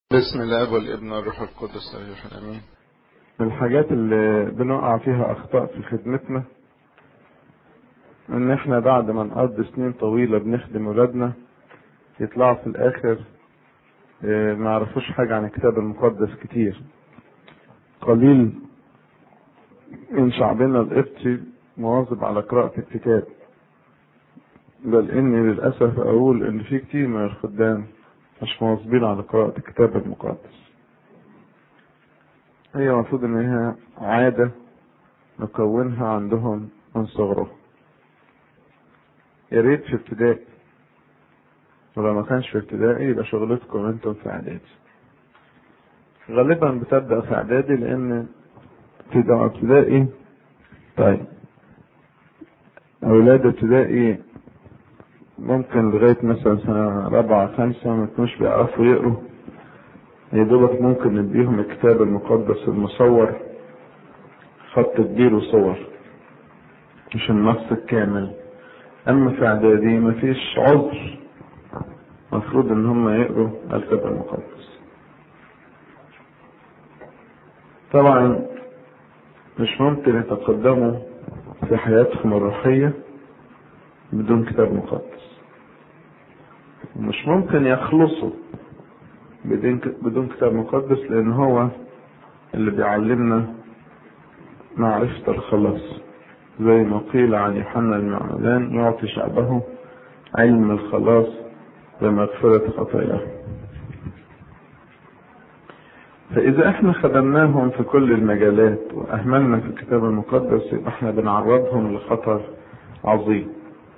بسم الله والابن والروح القدس ايها امين من الحاجات اللي بنقع فيها اخطاء في خدمتنا ان احنا بعد ما نقضي سنين طويلة بنخدم ولادنا يطلعوا في الاخر اه، ما يعرفوش حاجة عن الكتاب المقدس كتير قليل من شعبنا القبطي مواظب على قراءة الكتاب بل اني للاسف اقول ان في كتير من الخدام مش مواظبين على قراءة الكتاب المقدس هي المفروض ان هي عادة نكونها عندهم من صغرهم يا ريت في ابتدائي ولو ما كانش في ابتدائي يبقى شغلتكم انتم في اعدادي غالبا بتبدأ في اعدادي لان في ابتدائي طيب اولاد ابتدائي ممكن لغاية مثلا سنة رابعة خمسة ما يكونوش بيعرفوا يقروا يا دوبك ممكن نديهم الكتاب المقدس المصور خط كبير وصور مش النص الكامل اما في اعدادي مفيش عذر مفروض ان هم يقروا الكتاب المقدس طبعا مش ممكن يتقدموا في حياتهم الروحية بدون كتاب مقدس مش ممكن يخلصوا بدون بدون كتاب مقدس لان هو اللي بيعلمنا معرفة الخلاص زي ما قيل عن يوحنا المعمدان يعطي شعبه علم الخلاص بمغفرة خطاياه فإذا احنا خدمناهم في كل المجالات وأهملنا في الكتاب المقدس يبقى احنا بنعرضهم لخطر عظيم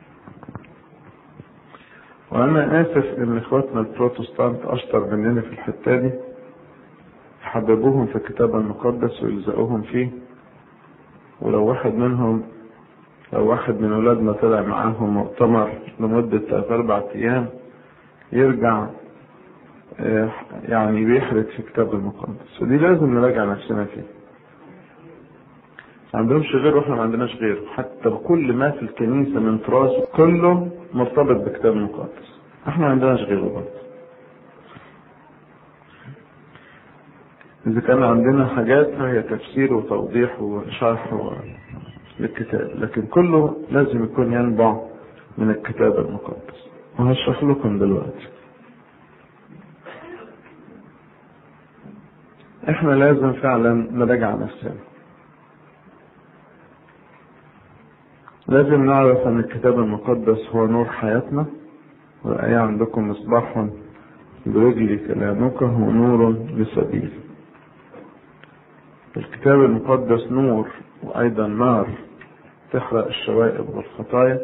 وانا اسف ان اخواتنا البروتستانت اشطر مننا في الحته دي حببوهم في الكتاب المقدس ويلزقوهم فيه ولو واحد منهم لو واحد من اولادنا طلع معاهم مؤتمر لمدة ثلاث اربع ايام يرجع آه، يعني بيحرق في الكتاب المقدس ودي لازم نراجع نفسنا فيه ما عندهمش غيره واحنا ما عندناش غيره حتى كل ما في الكنيسة من تراث كله مرتبط بالكتاب المقدس احنا ما عندناش غيره برضه اذا كان عندنا حاجات فهي تفسير وتوضيح وشرح و... للكتاب لكن كله لازم يكون ينبع من الكتاب المقدس وهشرح لكم دلوقتي احنا لازم فعلا نراجع نفسنا لازم نعرف ان الكتاب المقدس هو نور حياتنا والآية عندكم مصباح برجلي كلامك هو نور لسبيل الكتاب المقدس نور وأيضا نار تحرق الشوائب والخطايا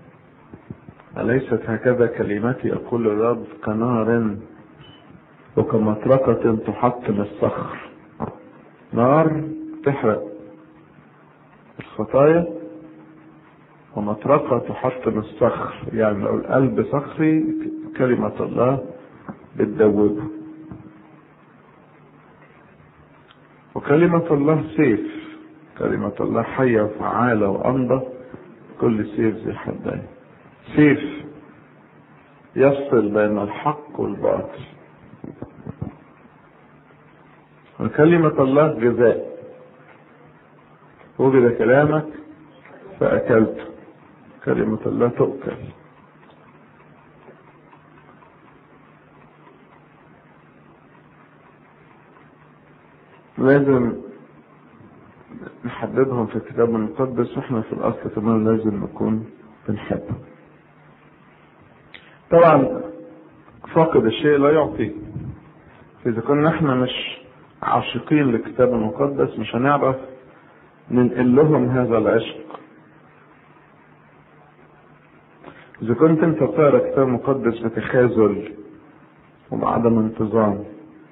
أليست هكذا كلمتي يقول الرب كنار وكمطرقة تحطم الصخر نار تحرق الخطايا ومطرقة تحطم الصخر يعني لو القلب صخري كلمة الله بتدوبه وكلمة الله سيف كلمة الله حية وفعالة وأمضة كل سيف ذي حدين سيف يفصل بين الحق والباطل وكلمة الله غذاء وجد كلامك فأكلته كلمة الله تؤكل لازم نحددهم في الكتاب المقدس واحنا في الاصل كمان لازم نكون بنحبه طبعا فاقد الشيء لا يعطي اذا كنا احنا مش عاشقين للكتاب المقدس مش هنعرف ننقل لهم هذا العشق إذا كنت أنت بتقرا كتاب مقدس بتخاذل وبعدم انتظام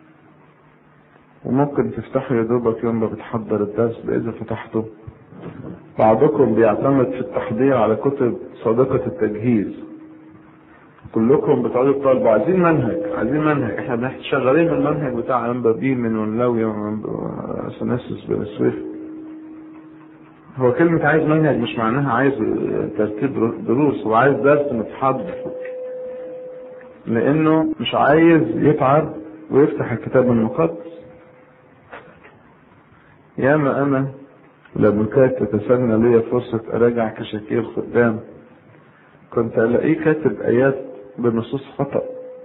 وممكن تفتحه يا دوبك يوم ما بتحضر الدرس إذا فتحته بعضكم بيعتمد في التحضير على كتب صادقة التجهيز كلكم بتقعدوا تطالبوا عايزين منهج عايزين منهج احنا شغالين المنهج بتاع انبابين من ونلاوي وسناسس بن سويفت هو كلمة عايز منهج مش معناها عايز ترتيب دروس هو عايز درس متحضر لأنه مش عايز يتعب ويفتح الكتاب المقدس ياما انا لما كانت تتسنى ليا فرصة اراجع كشاكيل خدام كنت الاقيه كاتب ايات بنصوص خطأ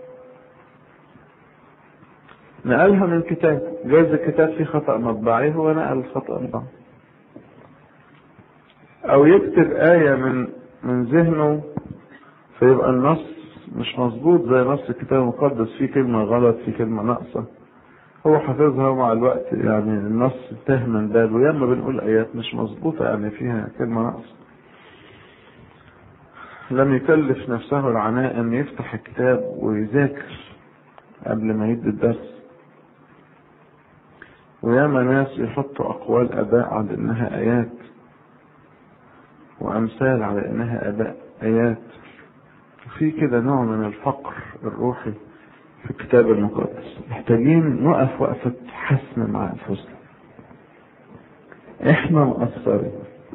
نقلها من الكتاب جايز الكتاب فيه خطأ مطبعي هو نقل الخطأ مطبعي او يكتب آية من من ذهنه فيبقى النص مش مظبوط زي نص الكتاب المقدس فيه كلمة غلط فيه كلمة ناقصة هو حافظها ومع الوقت يعني النص تاه من باله ياما بنقول آيات مش مظبوطة يعني فيها كلمة ناقصة لم يكلف نفسه العناء ان يفتح الكتاب ويذاكر قبل ما يدي الدرس وياما ناس يحطوا اقوال اباء على انها ايات وامثال على انها اباء ايات في كده نوع من الفقر الروحي في الكتاب المقدس محتاجين نقف وقفة حسم مع انفسنا احنا مقصرين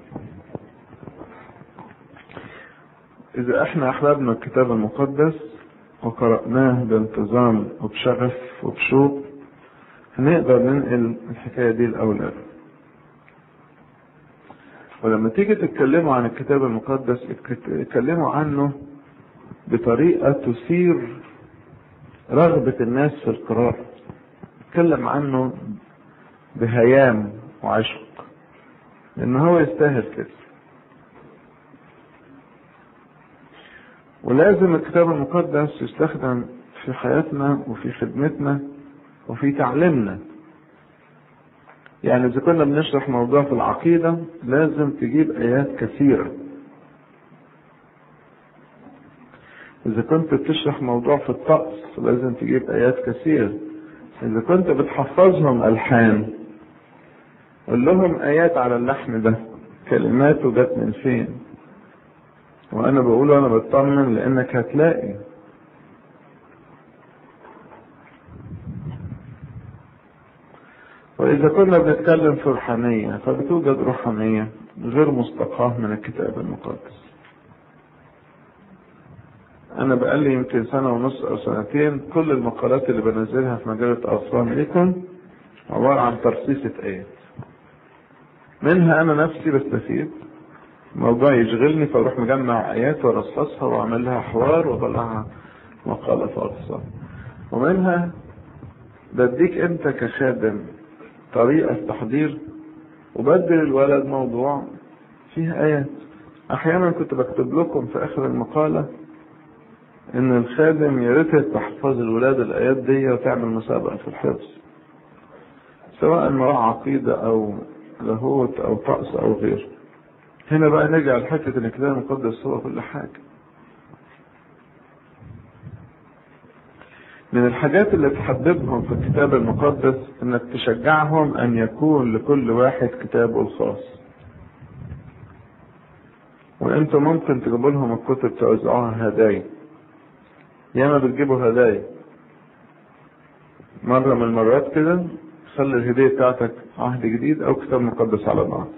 اذا احنا احببنا الكتاب المقدس وقرأناه بانتظام وبشغف وبشوق هنقدر ننقل الحكاية دي لأولاد ولما تيجي تتكلموا عن الكتاب المقدس اتكلموا عنه بطريقة تثير رغبة الناس في القراءة اتكلم عنه بهيام وعشق لان هو يستاهل كده ولازم الكتاب المقدس يستخدم في حياتنا وفي خدمتنا وفي تعليمنا يعني اذا كنا بنشرح موضوع في العقيدة لازم تجيب ايات كثيرة اذا كنت بتشرح موضوع في الطقس لازم تجيب ايات كثيرة اذا كنت بتحفظهم الحان قول لهم ايات على اللحن ده كلماته جت من فين وانا بقول وانا بطمن لانك هتلاقي واذا كنا بنتكلم في روحانية فبتوجد روحانية غير مستقاة من الكتاب المقدس انا بقالي يمكن سنة ونص او سنتين كل المقالات اللي بنزلها في مجلة اطفال ليكم عبارة عن ترصيصة ايات منها انا نفسي بستفيد موضوع يشغلني فاروح مجمع ايات وارصصها واعمل لها حوار واطلعها مقالة فاصلة ومنها بديك انت كخادم طريقة تحضير وبدل الولد موضوع فيه ايات احيانا كنت بكتب لكم في اخر المقالة ان الخادم يا ريت تحفظ الولاد الايات دي وتعمل مسابقة في الحفظ سواء مراعى عقيدة او لاهوت او طقس او غيره هنا بقى نرجع لحتة ان الكتاب المقدس هو كل حاجة من الحاجات اللي تحببهم في الكتاب المقدس انك تشجعهم ان يكون لكل واحد كتابه الخاص وانتم ممكن تجيبوا لهم الكتب توزعوها هدايا ياما بتجيبوا هدايا مرة من المرات كده خلي الهدية بتاعتك عهد جديد او كتاب مقدس على بعض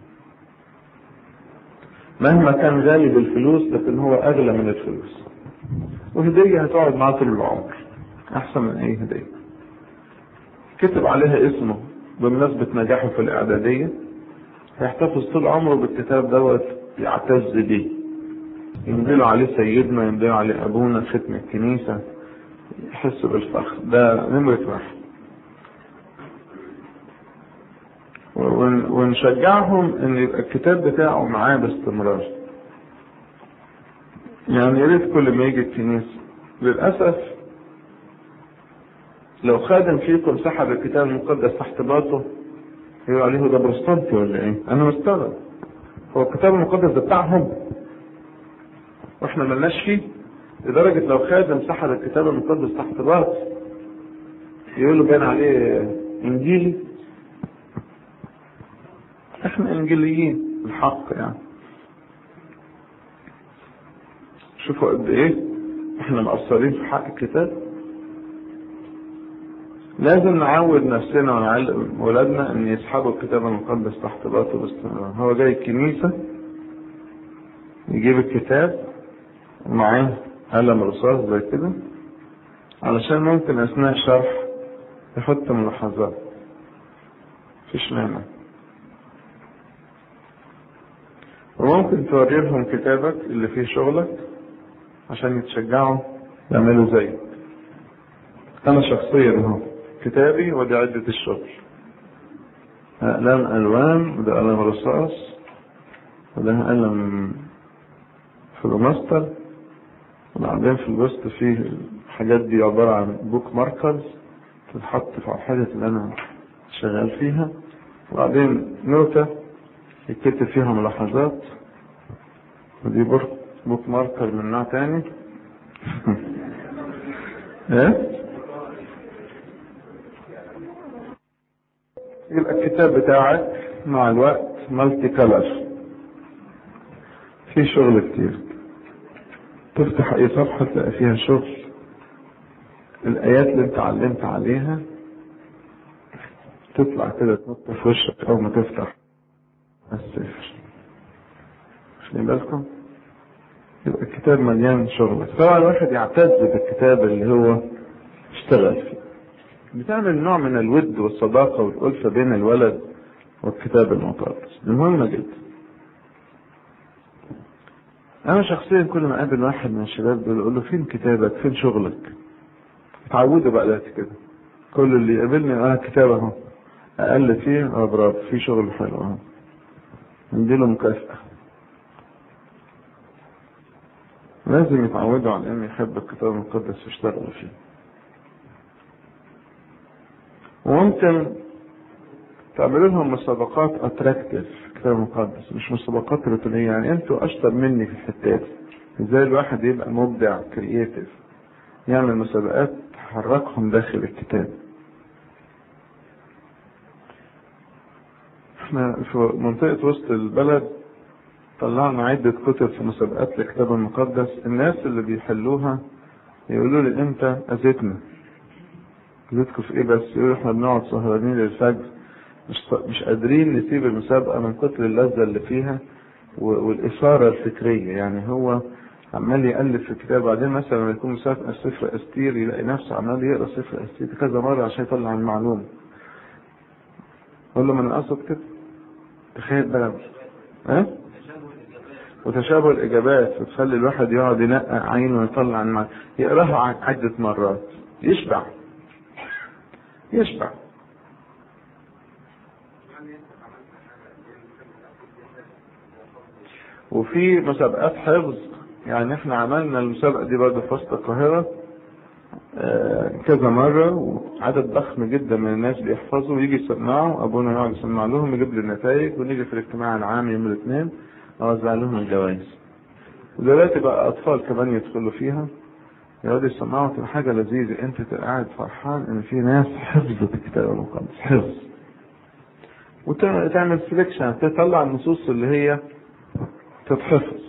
مهما كان غالي بالفلوس لكن هو اغلى من الفلوس وهدية هتقعد معاه طول العمر احسن من اي هدية كتب عليها اسمه بمناسبة نجاحه في الاعدادية هيحتفظ طول عمره بالكتاب دوت يعتز بيه يمدلوا عليه سيدنا يمدلوا عليه ابونا ختم الكنيسة يحس بالفخر ده نمرة واحد ونشجعهم ان يبقى الكتاب بتاعه معاه باستمرار يعني يا ريت كل ما يجي الكنيسة للأسف لو خادم فيكم سحب الكتاب المقدس تحت باطه يقول عليه ده بروستانتي ولا ايه؟ انا مستغرب هو الكتاب المقدس ده بتاعهم واحنا ملناش فيه لدرجة لو خادم سحب الكتاب المقدس تحت باطه يقول له باين عليه انجيلي احنا انجيليين الحق يعني شوفوا قد ايه احنا مقصرين في حق الكتاب لازم نعود نفسنا ونعلم ولادنا ان يسحبوا الكتاب المقدس تحت باطه باستمرار هو جاي الكنيسة يجيب الكتاب ومعاه قلم رصاص زي كده علشان ممكن اثناء شرح يحط ملاحظات مفيش مانع وممكن توري لهم كتابك اللي فيه شغلك عشان يتشجعوا يعملوا زيك انا شخصيا اهو كتابي ودي عدة الشغل اقلام الوان وده قلم رصاص وده قلم فلوماستر وبعدين في الوسط فيه الحاجات دي عبارة عن بوك ماركرز تتحط في الحاجة اللي انا شغال فيها وبعدين نوتة يتكتب فيها ملاحظات ودي بوك ماركر من نوع تاني ايه يبقى الكتاب بتاعك مع الوقت مالتي كلر في شغل كتير تفتح اي صفحة تلاقي فيها شغل الايات اللي انت علمت عليها تطلع كده تنط في وشك اول ما تفتح السفر واخدين بالكم يبقى الكتاب مليان شغل طبعا الواحد يعتز بالكتاب اللي هو اشتغل فيه بتعمل نوع من الود والصداقة والألفة بين الولد والكتاب المقدس دي مهمة جدا أنا شخصيا كل ما أقابل واحد من الشباب دول أقول له فين كتابك فين شغلك اتعودوا بقى دلوقتي كده كل اللي يقابلني أنا كتاب أهو أقل فيه أه برافو في شغل حلو أهو نديله مكافأة لازم يتعودوا على إنه يحب الكتاب المقدس ويشتغلوا فيه وممكن تعملوا لهم مسابقات اتراكتيف في الكتاب المقدس مش مسابقات روتينيه يعني انتوا اشطر مني في الحتات ازاي الواحد يبقى مبدع كرييتيف يعمل مسابقات تحركهم داخل الكتاب احنا في منطقة وسط البلد طلعنا عدة كتب في مسابقات الكتاب المقدس الناس اللي بيحلوها يقولوا لي انت اذيتنا اذيتكم في ايه بس يقولوا احنا بنقعد سهرانين للفجر مش مش قادرين نسيب المسابقة من كتر اللذة اللي فيها والإثارة الفكرية يعني هو عمال يألف في الكتاب بعدين مثلا لما يكون مسافر سفر أستير يلاقي نفسه عمال يقرأ سفر أستير كذا مرة عشان يطلع المعلومة أقول له ما أنا أقصد كده تخيل بقى ها؟ وتشابه الإجابات وتخلي الواحد يقعد ينقع عينه ويطلع المعلومة يقراها عدة مرات يشبع يشبع وفي مسابقات حفظ يعني احنا عملنا المسابقة دي برضه في وسط القاهرة آه كذا مرة وعدد ضخم جدا من الناس بيحفظوا ويجي يسمعوا ابونا يقعد يسمع لهم يجيب لي النتائج ونيجي في الاجتماع العام يوم الاثنين اوزع لهم الجوائز ودلوقتي بقى اطفال كمان يدخلوا فيها يقعدوا يسمعوا تبقى حاجة لذيذة انت تبقى قاعد فرحان ان في ناس حفظت الكتاب المقدس حفظ وتعمل سليكشن تطلع النصوص اللي هي تتحفظ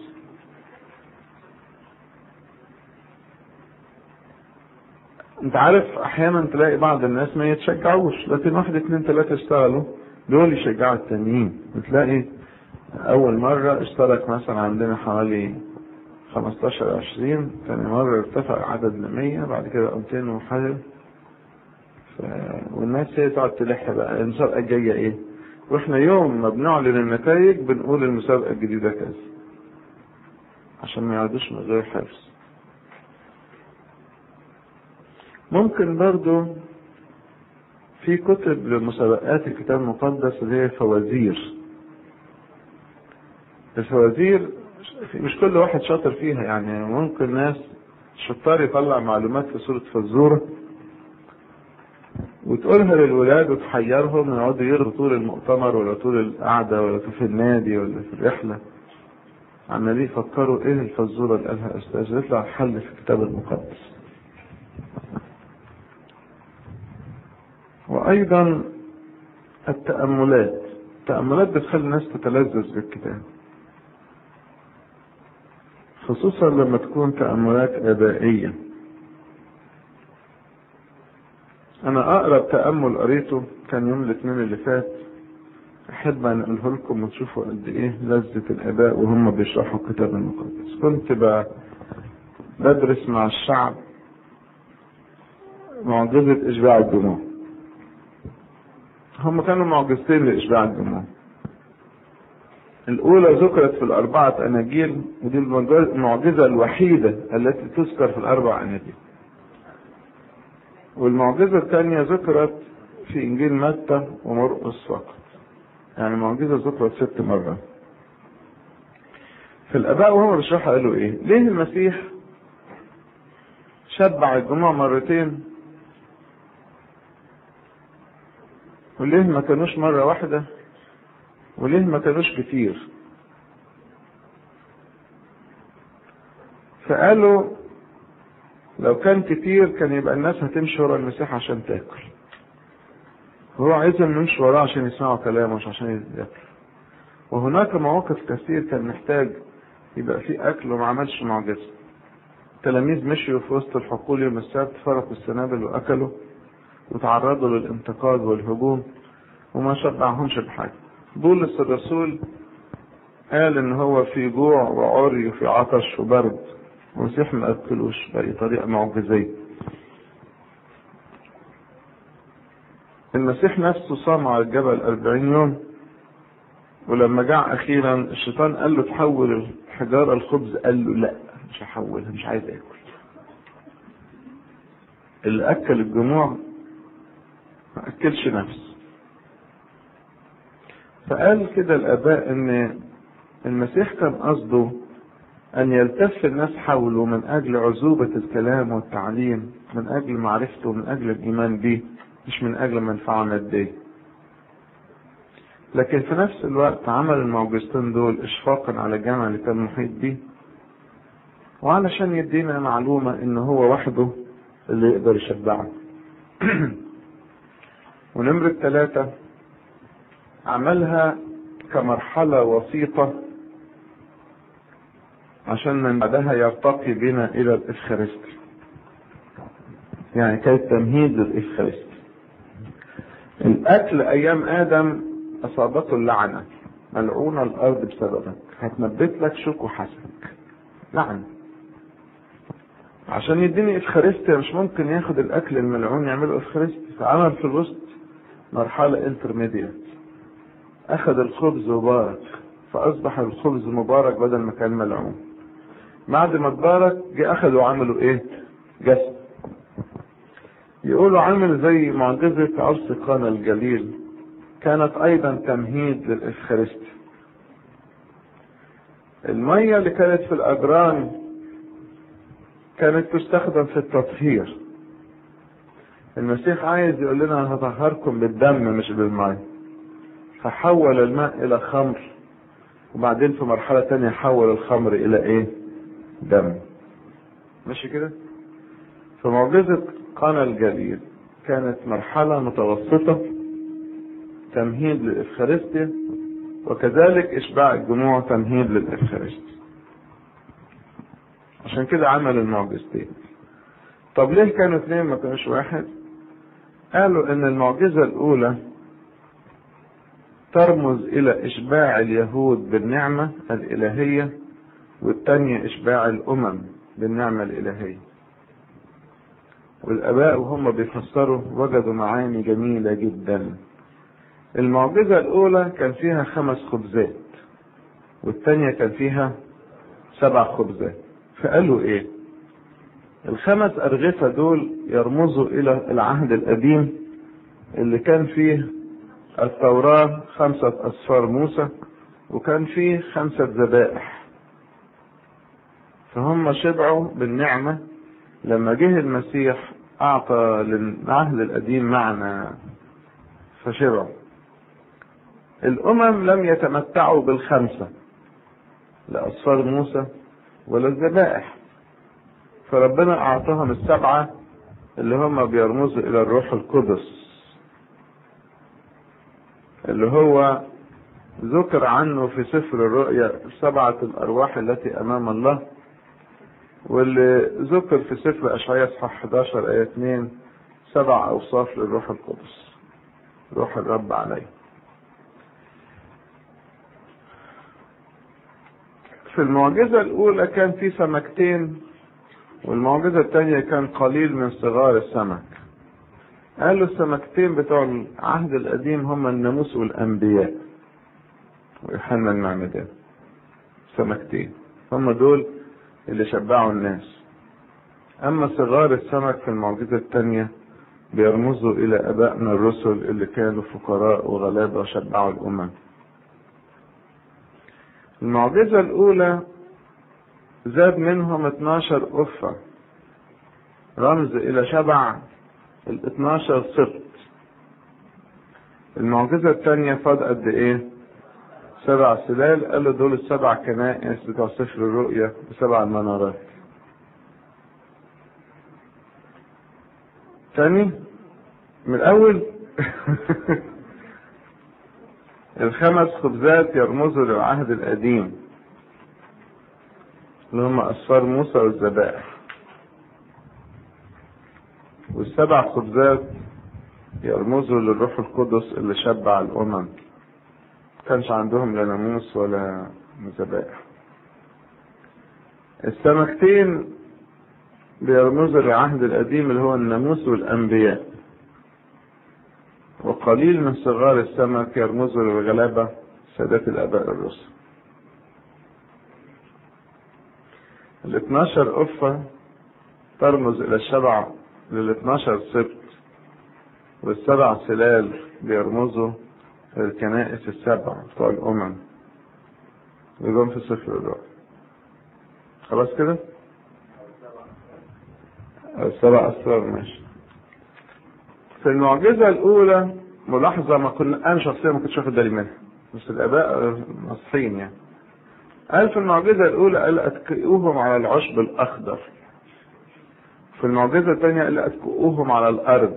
انت عارف احيانا تلاقي بعض الناس ما يتشجعوش لكن واحد اتنين تلاتة اشتغلوا دول يشجعوا التانيين بتلاقي اول مرة اشترك مثلا عندنا حوالي 15 20 ثاني مرة ارتفع عدد ل 100 بعد كده 200 وحاجة ف... والناس هي تقعد تلح بقى المسابقة الجاية ايه واحنا يوم ما بنعلن النتائج بنقول المسابقة الجديدة كذا عشان ما يقعدوش من غير حفظ ممكن برضو في كتب لمسابقات الكتاب المقدس اللي هي فوازير الفوازير مش كل واحد شاطر فيها يعني ممكن ناس شطار يطلع معلومات في صورة فزورة وتقولها للولاد وتحيرهم يقعدوا يقروا طول المؤتمر ولا طول القعدة ولا في النادي ولا في الرحلة عمالين يفكروا ايه الفزورة اللي قالها استاذ يطلع الحل في الكتاب المقدس وايضا التأملات التأملات بتخلي الناس تتلذذ بالكتاب خصوصا لما تكون تأملات آبائية أنا أقرب تأمل قريته كان يوم الاثنين اللي فات أحب أن أقوله لكم وتشوفوا قد إيه لذة الآباء وهم بيشرحوا الكتاب المقدس كنت بدرس مع الشعب معجزة إشباع الجموع هم كانوا معجزتين لإشباع الجموع الأولى ذكرت في الأربعة أناجيل ودي المعجزة الوحيدة التي تذكر في الأربع أناجيل والمعجزة الثانية ذكرت في إنجيل متى ومرقس فقط يعني معجزة ذكرت ست مرات في الآباء وهم بيشرحوا قالوا إيه؟ ليه المسيح شبع الجموع مرتين وليه ما كانوش مرة واحدة وليه ما كانوش كتير فقالوا لو كان كتير كان يبقى الناس هتمشي ورا المسيح عشان تاكل هو عايزهم يمشي وراه عشان يسمعوا كلامه مش عشان ياكلوا وهناك مواقف كثير كان محتاج يبقى فيه اكل وما عملش معجزه التلاميذ مشيوا في وسط الحقول يوم السبت فرقوا السنابل واكلوا وتعرضوا للانتقاد والهجوم وما شبعهمش بحاجه بولس الرسول قال ان هو في جوع وعري وفي عطش وبرد المسيح ما اكلوش باي طريقه معجزيه المسيح نفسه صام على الجبل أربعين يوم ولما جاء أخيرا الشيطان قال له تحول الحجارة الخبز قال له لا مش هحولها مش عايز آكل اللي أكل الجموع ما أكلش نفسه فقال كده الآباء إن المسيح كان قصده أن يلتف الناس حوله من أجل عذوبة الكلام والتعليم من أجل معرفته من أجل الإيمان به مش من أجل منفعة مادية لكن في نفس الوقت عمل المعجزتين دول إشفاقا على الجامع اللي كان محيط بيه وعلشان يدينا معلومة إن هو وحده اللي يقدر يشبعه ونمرة ثلاثة عملها كمرحلة وسيطة عشان من بعدها يرتقي بنا إلى الإفخارستي يعني كانت تمهيد للإفخارستي الأكل أيام آدم أصابته اللعنة ملعونة الأرض بسببك هتنبت لك شوك وحسنك لعنة عشان يديني إفخارستيا مش ممكن ياخد الأكل الملعون يعمله إفخارستيا فعمل في الوسط مرحلة انترميديات أخذ الخبز وبارك فأصبح الخبز مبارك بدل ما كان ملعون بعد ما تبارك جه أخذوا وعملوا إيه؟ جسد يقولوا عامل زي معجزة عرس قانا الجليل كانت أيضا تمهيد للإفخارستي المية اللي كانت في الأجران كانت تستخدم في التطهير المسيح عايز يقول لنا هطهركم بالدم مش بالماء فحول الماء إلى خمر وبعدين في مرحلة تانية حول الخمر إلى إيه؟ دم ماشي كده؟ فمعجزة قانا الجليل كانت مرحلة متوسطة تمهيد للإفخارستيا وكذلك إشباع الجموع تمهيد للإفخارستيا عشان كده عمل المعجزتين طب ليه كانوا اثنين ما كانوش واحد قالوا ان المعجزة الاولى ترمز الى اشباع اليهود بالنعمة الالهية والثانية اشباع الامم بالنعمة الالهية والاباء وهم بيفسروا وجدوا معاني جميلة جدا المعجزة الاولى كان فيها خمس خبزات والثانية كان فيها سبع خبزات فقالوا ايه الخمس أرغفة دول يرمزوا إلى العهد القديم اللي كان فيه التوراة خمسة أسفار موسى وكان فيه خمسة ذبائح فهم شبعوا بالنعمة لما جه المسيح أعطى للعهد القديم معنى فشبعوا الأمم لم يتمتعوا بالخمسة لا أسفار موسى ولا الذبائح فربنا أعطاهم السبعة اللي هم بيرمزوا إلى الروح القدس اللي هو ذكر عنه في سفر الرؤيا سبعة الأرواح التي أمام الله واللي ذكر في سفر أشعياء صح 11 آية 2 سبع أوصاف للروح القدس روح الرب عليه في المعجزة الأولى كان في سمكتين والمعجزة الثانية كان قليل من صغار السمك قالوا السمكتين بتوع العهد القديم هم الناموس والأنبياء ويوحنا المعمدان سمكتين هم دول اللي شبعوا الناس أما صغار السمك في المعجزة الثانية بيرمزوا إلى أبائنا الرسل اللي كانوا فقراء وغلابة وشبعوا الأمم المعجزة الأولى زاد منهم 12 أفة رمز إلى شبع ال 12 سبط المعجزة الثانية فاض قد إيه؟ سبع سلال قالوا دول السبع كنائس بتوع سفر الرؤيا بسبع المنارات تاني من الأول الخمس خبزات يرمزوا للعهد القديم اللي هم أسفار موسى والذبائح والسبع خبزات يرمزوا للروح القدس اللي شبع الأمم كانش عندهم لا ناموس ولا ذبائح السمكتين بيرمزوا للعهد القديم اللي هو الناموس والأنبياء وقليل من صغار السمك يرمزوا للغلابة سادات الآباء الرسل ال 12 أفة ترمز إلى الشبع لل 12 سبت والسبع سلال بيرمزوا للكنائس السبع بتوع الأمم يجون في سفر الرؤيا خلاص كده؟ السبع أسرار ماشي في المعجزة الأولى ملاحظة ما كنا أنا شخصيا ما كنتش واخد بالي منها بس الآباء ناصحين يعني قال في المعجزة الأولى قال أتكئوهم على العشب الأخضر في المعجزة الثانية قال أتكئوهم على الأرض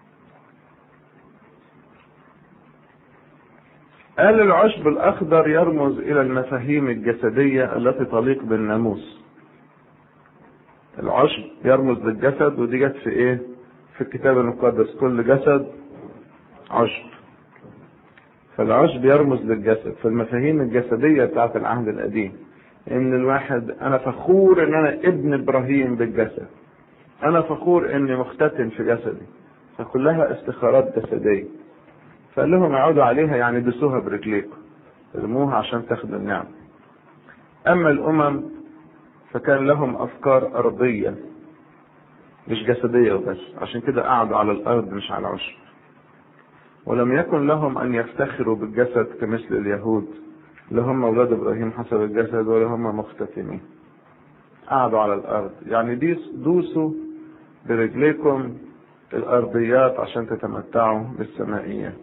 قال العشب الأخضر يرمز إلى المفاهيم الجسدية التي تليق بالناموس العشب يرمز للجسد ودي جت في إيه؟ في الكتاب المقدس كل جسد عشب فالعشب يرمز للجسد فالمفاهيم الجسدية بتاعت العهد القديم ان الواحد انا فخور ان انا ابن ابراهيم بالجسد انا فخور اني مختتن في جسدي فكلها استخارات جسدية فقال لهم اقعدوا عليها يعني دسوها برجليكم ارموها عشان تاخدوا النعم اما الامم فكان لهم افكار ارضية مش جسدية وبس عشان كده قعدوا على الارض مش على العشب ولم يكن لهم ان يفتخروا بالجسد كمثل اليهود لا هم اولاد ابراهيم حسب الجسد ولا هم مختتنين قعدوا على الارض يعني ديس دوسوا برجليكم الارضيات عشان تتمتعوا بالسمائيات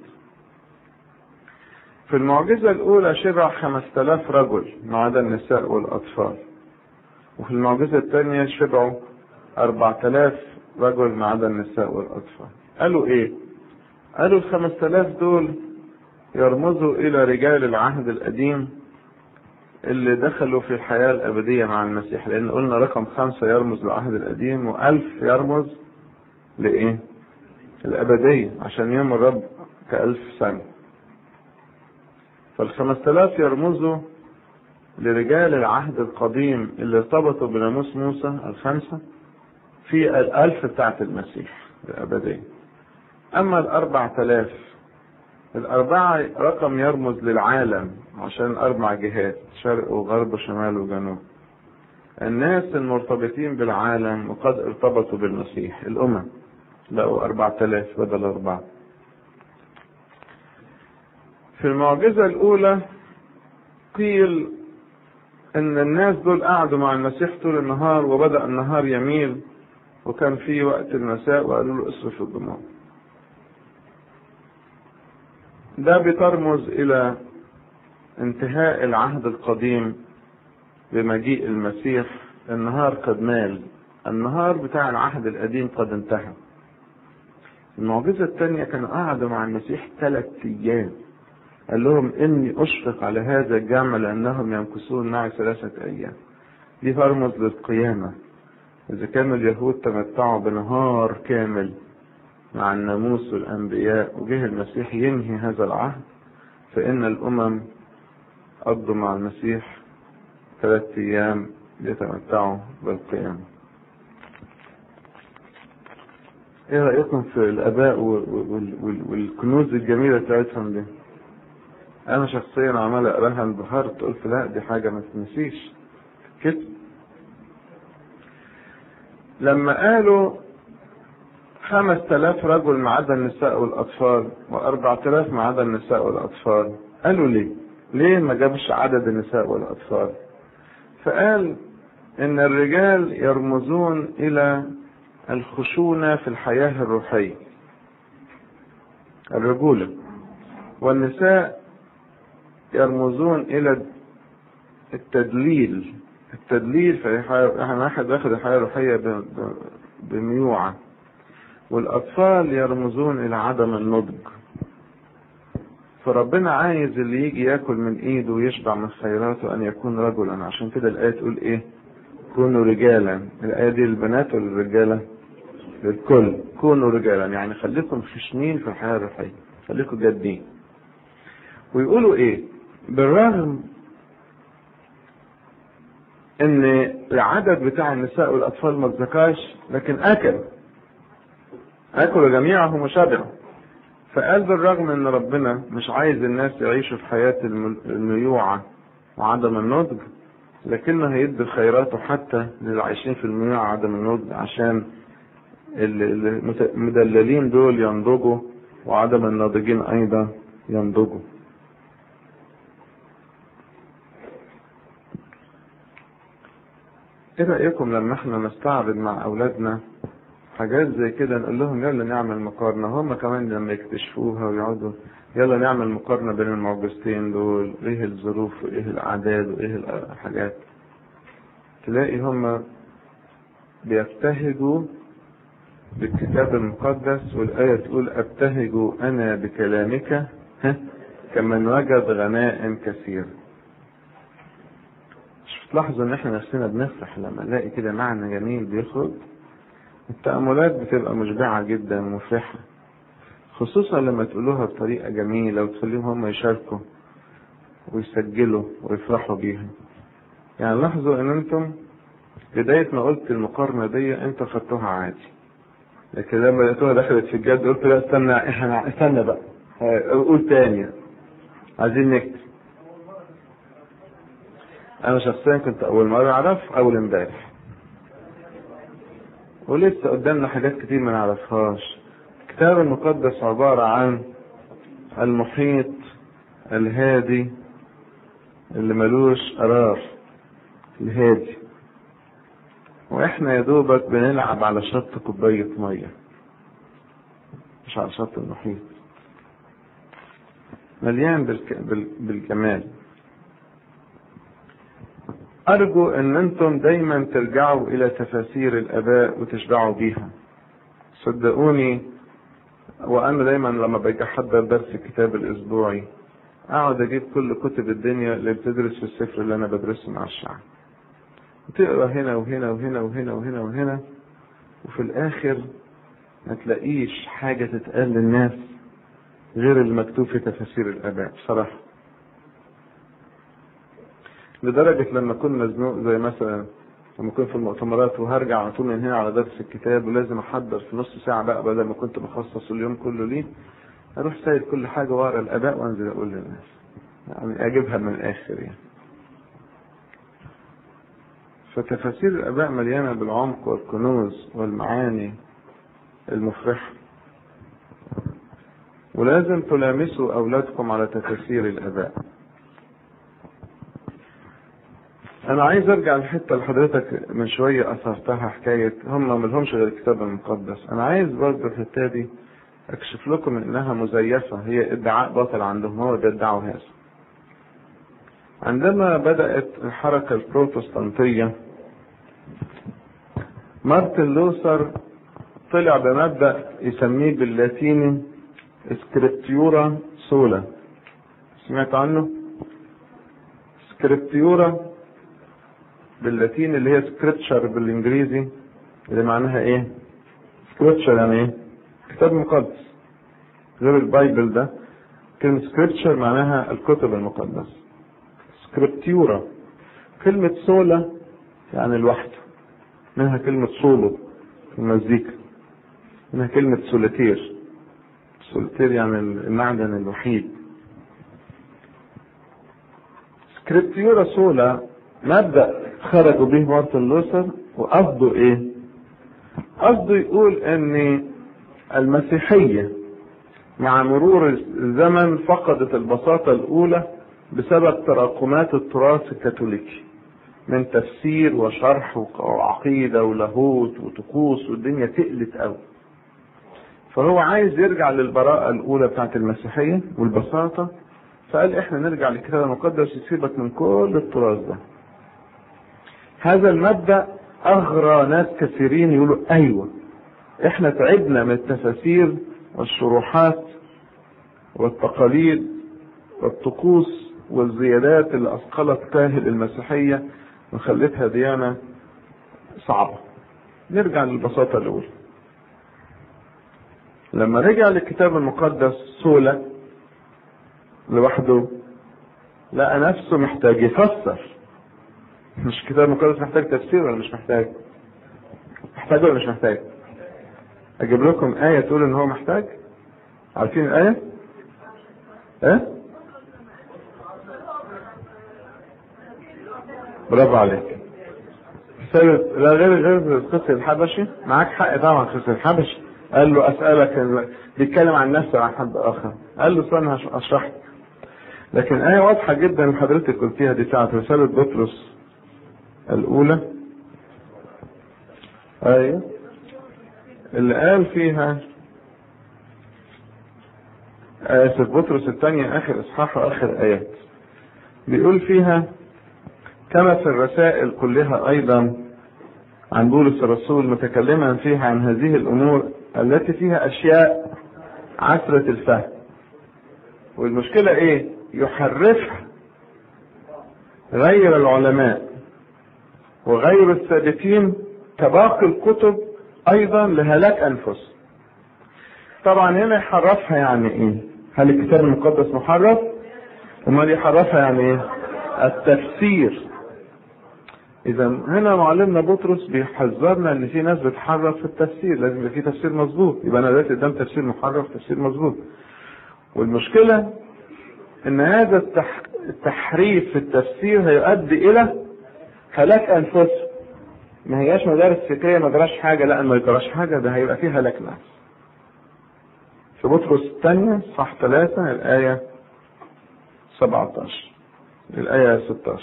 في المعجزة الأولى شبع خمس تلاف رجل ما عدا النساء والأطفال وفي المعجزة الثانية شبعوا أربع تلاف رجل ما عدا النساء والأطفال قالوا إيه؟ قالوا الخمس تلاف دول يرمزوا إلى رجال العهد القديم اللي دخلوا في الحياة الأبدية مع المسيح لأن قلنا رقم خمسة يرمز للعهد القديم وألف يرمز لإيه؟ الأبدية عشان يوم الرب كألف سنة فالخمس تلاف يرمزوا لرجال العهد القديم اللي ارتبطوا بناموس موسى الخمسة في الألف بتاعت المسيح الأبدية أما الأربع تلاف الأربعة رقم يرمز للعالم عشان أربع جهات شرق وغرب وشمال وجنوب الناس المرتبطين بالعالم وقد ارتبطوا بالمسيح الأمم لقوا أربعة آلاف بدل أربعة في المعجزة الأولى قيل إن الناس دول قعدوا مع المسيح طول النهار وبدأ النهار يميل وكان في وقت المساء وقالوا له اصرف الدموع ده بترمز إلى انتهاء العهد القديم بمجيء المسيح النهار قد مال النهار بتاع العهد القديم قد انتهى المعجزة الثانية كانوا قعدوا مع المسيح ثلاث أيام قال لهم إني أشفق على هذا الجمع لأنهم يمكثون معي ثلاثة أيام دي ترمز للقيامة إذا كانوا اليهود تمتعوا بنهار كامل مع الناموس والأنبياء وجه المسيح ينهي هذا العهد فإن الأمم قضوا مع المسيح ثلاثة أيام ليتمتعوا بالقيامة ايه رأيكم في الاباء والكنوز الجميلة بتاعتهم دي انا شخصيا عمال اقراها انبهرت قلت لا دي حاجة ما تنسيش كده لما قالوا خمس تلاف رجل ما عدا النساء والأطفال وأربع تلاف ما عدا النساء والأطفال قالوا ليه؟ ليه ما جابش عدد النساء والأطفال؟ فقال إن الرجال يرمزون إلى الخشونة في الحياة الروحية الرجولة والنساء يرمزون إلى التدليل التدليل في احنا واحد واخد الحياة الروحية بميوعة والأطفال يرمزون إلى عدم النضج فربنا عايز اللي يجي ياكل من ايده ويشبع من خيراته ان يكون رجلا عشان كده الآية تقول ايه كونوا رجالا الآية دي للبنات ولا للرجالة للكل كونوا رجالا يعني خليكم خشنين في الحياة الروحية خليكم جادين ويقولوا ايه بالرغم ان العدد بتاع النساء والاطفال ما اتذكرش لكن اكل اكلوا جميعهم وشبعوا فقال بالرغم ان ربنا مش عايز الناس يعيشوا في حياة الميوعة وعدم النضج لكنه هيدي خيراته حتى للي عايشين في الميوعة وعدم النضج عشان المدللين دول ينضجوا وعدم الناضجين ايضا ينضجوا ايه رأيكم لما احنا نستعرض مع اولادنا حاجات زي كده نقول لهم يلا نعمل مقارنة هم كمان لما يكتشفوها ويقعدوا يلا نعمل مقارنة بين المعجزتين دول ايه الظروف وايه الاعداد وايه الحاجات تلاقي هم بيبتهجوا بالكتاب المقدس والآية تقول أبتهج أنا بكلامك كمن وجد غنائم كثير مش تلاحظوا ان احنا نفسنا بنفرح لما نلاقي كده معنى جميل بيخرج التأملات بتبقى مشبعة جدا ومفرحة خصوصا لما تقولوها بطريقة جميلة وتخليهم هم يشاركوا ويسجلوا ويفرحوا بيها يعني لاحظوا ان انتم بداية ما قلت المقارنة دي انتوا خدتوها عادي لكن لما لقيتوها دخلت في الجد قلت لا استنى احنا استنى بقى قول تاني عايزين نكتب انا شخصيا كنت اول مرة اعرف اول امبارح ولسه قدامنا حاجات كتير ما نعرفهاش الكتاب المقدس عبارة عن المحيط الهادي اللي ملوش قرار الهادي واحنا يا دوبك بنلعب على شط كوباية مية مش على شط المحيط مليان بالك... بال... بالجمال أرجو أن أنتم دايما ترجعوا إلى تفاسير الآباء وتشبعوا بيها صدقوني وأنا دايما لما باجي أحضر درس الكتاب الأسبوعي أقعد أجيب كل كتب الدنيا اللي بتدرس في السفر اللي أنا بدرسه مع الشعب تقرا هنا وهنا وهنا وهنا وهنا وهنا وفي الآخر ما تلاقيش حاجة تتقال للناس غير المكتوب في تفاسير الآباء بصراحة لدرجة لما أكون مزنوق زي مثلا لما أكون في المؤتمرات وهرجع على طول من هنا على درس الكتاب ولازم أحضر في نص ساعة بقى بدل ما كنت بخصص اليوم كله ليه أروح سايب كل حاجة وأقرا الآباء وأنزل أقول للناس يعني أجيبها من الآخر يعني فتفاسير الآباء مليانة بالعمق والكنوز والمعاني المفرحة ولازم تلامسوا أولادكم على تفاسير الآباء أنا عايز أرجع للحتة اللي حضرتك من شوية أثرتها حكاية هم ملهمش غير الكتاب المقدس أنا عايز برضه الحتة دي أكشف لكم إنها مزيفة هي ادعاء باطل عندهم هو بيدعوا هذا عندما بدأت الحركة البروتستانتية مارتن لوثر طلع بمبدأ يسميه باللاتيني سكريبتيورا سولا سمعت عنه سكريبتيورا باللاتيني اللي هي سكريبتشر بالانجليزي اللي معناها ايه سكريبتشر يعني ايه كتاب مقدس غير البايبل ده كلمة سكريبتشر معناها الكتب المقدسة سكريبتيورا كلمة سولا يعني الوحدة منها كلمة سولو في المزيكا منها كلمة سوليتير سوليتير يعني المعدن الوحيد سكريبتيورا سولا مبدأ خرجوا به مارتن لوثر وقصده ايه؟ قصده يقول ان المسيحية مع مرور الزمن فقدت البساطة الأولى بسبب تراكمات التراث الكاثوليكي من تفسير وشرح وعقيدة ولاهوت وطقوس والدنيا تقلت قوي فهو عايز يرجع للبراءة الأولى بتاعت المسيحية والبساطة فقال احنا نرجع للكتاب المقدس يسيبك من كل التراث ده هذا المبدأ أغرى ناس كثيرين يقولوا أيوة احنا تعبنا من التفاسير والشروحات والتقاليد والطقوس والزيادات اللي أثقلت كاهل المسيحية وخلتها ديانة صعبة نرجع للبساطة الأولى لما رجع للكتاب المقدس سولا لوحده لقى نفسه محتاج يفسر مش الكتاب المقدس محتاج تفسير ولا مش محتاج محتاج ولا مش محتاج اجيب لكم آية تقول ان هو محتاج عارفين الآية ايه برافو عليك رسالة لا غير غير قصة الحبشي معاك حق طبعا قصة الحبشي قال له اسألك بيتكلم عن نفسه عن حد اخر قال له استنى اشرح لك لكن آية واضحة جدا اللي حضرتك قلتيها دي بتاعت رسالة بطرس الأولى أيوة اللي قال فيها آسف بطرس الثانية آخر إصحاح وآخر آيات بيقول فيها كما في الرسائل كلها أيضا عن بولس الرسول متكلما فيها عن هذه الأمور التي فيها أشياء عسرة الفهم والمشكلة إيه؟ يحرفها غير العلماء وغير الثابتين كباقي الكتب ايضا لهلاك انفس طبعا هنا يحرفها يعني ايه هل الكتاب المقدس محرف امال يحرفها يعني ايه التفسير اذا هنا معلمنا بطرس بيحذرنا ان في ناس بتحرف في التفسير لازم يبقى في تفسير مظبوط يبقى انا دلوقتي قدام تفسير محرف تفسير مظبوط والمشكله ان هذا التح... التحريف في التفسير هيؤدي الى هلاك انفسهم ما هياش مدارس فكريه ما جراش حاجه لا ما يجراش حاجه ده هيبقى فيه هلاك نفس في بطرس الثانية صح ثلاثة الآية 17 الآية 16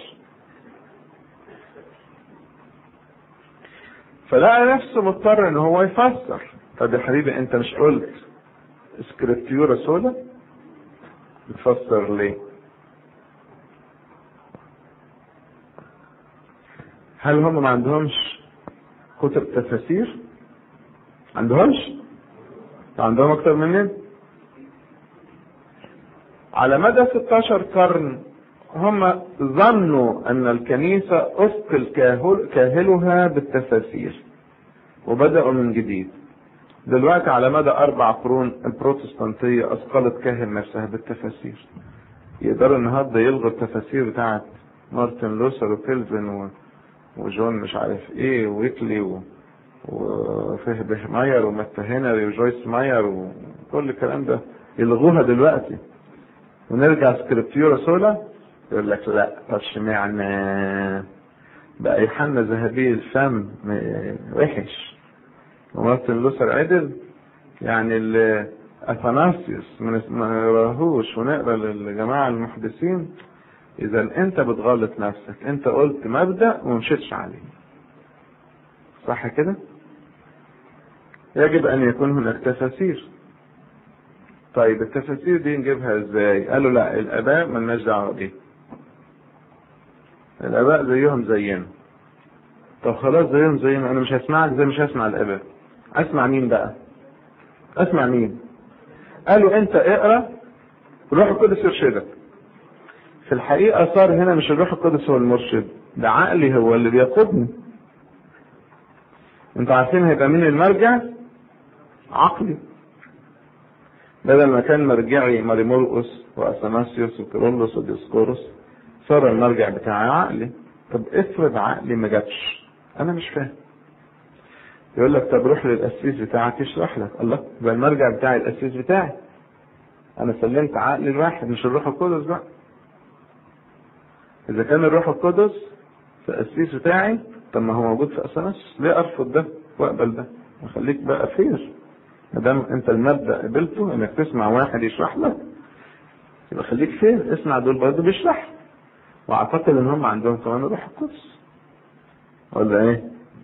فلقى نفسه مضطر ان هو يفسر طب يا حبيبي انت مش قلت سكريبتيورا سودا بتفسر ليه هل هم ما عندهمش كتب تفاسير عندهمش عندهم اكتر مننا على مدى 16 قرن هم ظنوا ان الكنيسة اثقل كاهل كاهلها بالتفاسير وبدأوا من جديد دلوقتي على مدى اربع قرون البروتستانتية اثقلت كاهل نفسها بالتفاسير يقدروا النهارده يلغوا التفاسير بتاعت مارتن لوثر وكيلفن و... وجون مش عارف ايه ويكلي و... وفهبه ماير ومات هنري وجويس ماير وكل الكلام ده يلغوها دلوقتي ونرجع سكريبتيورا سولا يقول لك لا طب اشمعنى بقى يوحنا ذهبي الفم وحش ومارتن لوثر عدل يعني اللي اثناسيوس ما نقراهوش ونقرا للجماعه المحدثين اذا انت بتغلط نفسك انت قلت مبدا ومشيتش عليه صح كده يجب ان يكون هناك تفاسير طيب التفاسير دي نجيبها ازاي قالوا لا الاباء ملناش دعوه بيه الاباء زيهم زينا طب خلاص زيهم زينا انا مش هسمعك زي مش هسمع الاباء اسمع مين بقى اسمع مين قالوا انت اقرا روح القدس يرشدك في الحقيقه صار هنا مش الروح القدس هو المرشد ده عقلي هو اللي بيقودني انتوا عارفين هيبقى مين المرجع عقلي بدل ما كان مرجعي ماريمورقس واثناسيوس وكيرلس وديسكورس صار المرجع بتاعي عقلي طب افرض عقلي ما جابش انا مش فاهم يقول لك طب روح للقسيس بتاعك يشرح لك الله يبقى المرجع بتاعي القسيس بتاعي انا سلمت عقلي الواحد مش الروح القدس بقى اذا كان الروح القدس في القسيس بتاعي طب ما هو موجود في اسانس ليه ارفض ده واقبل ده وخليك بقى فير ما دام انت المبدا قبلته انك تسمع واحد يشرح لك يبقى خليك فير اسمع دول برضه بيشرح واعتقد ان هم عندهم كمان الروح القدس ولا ايه؟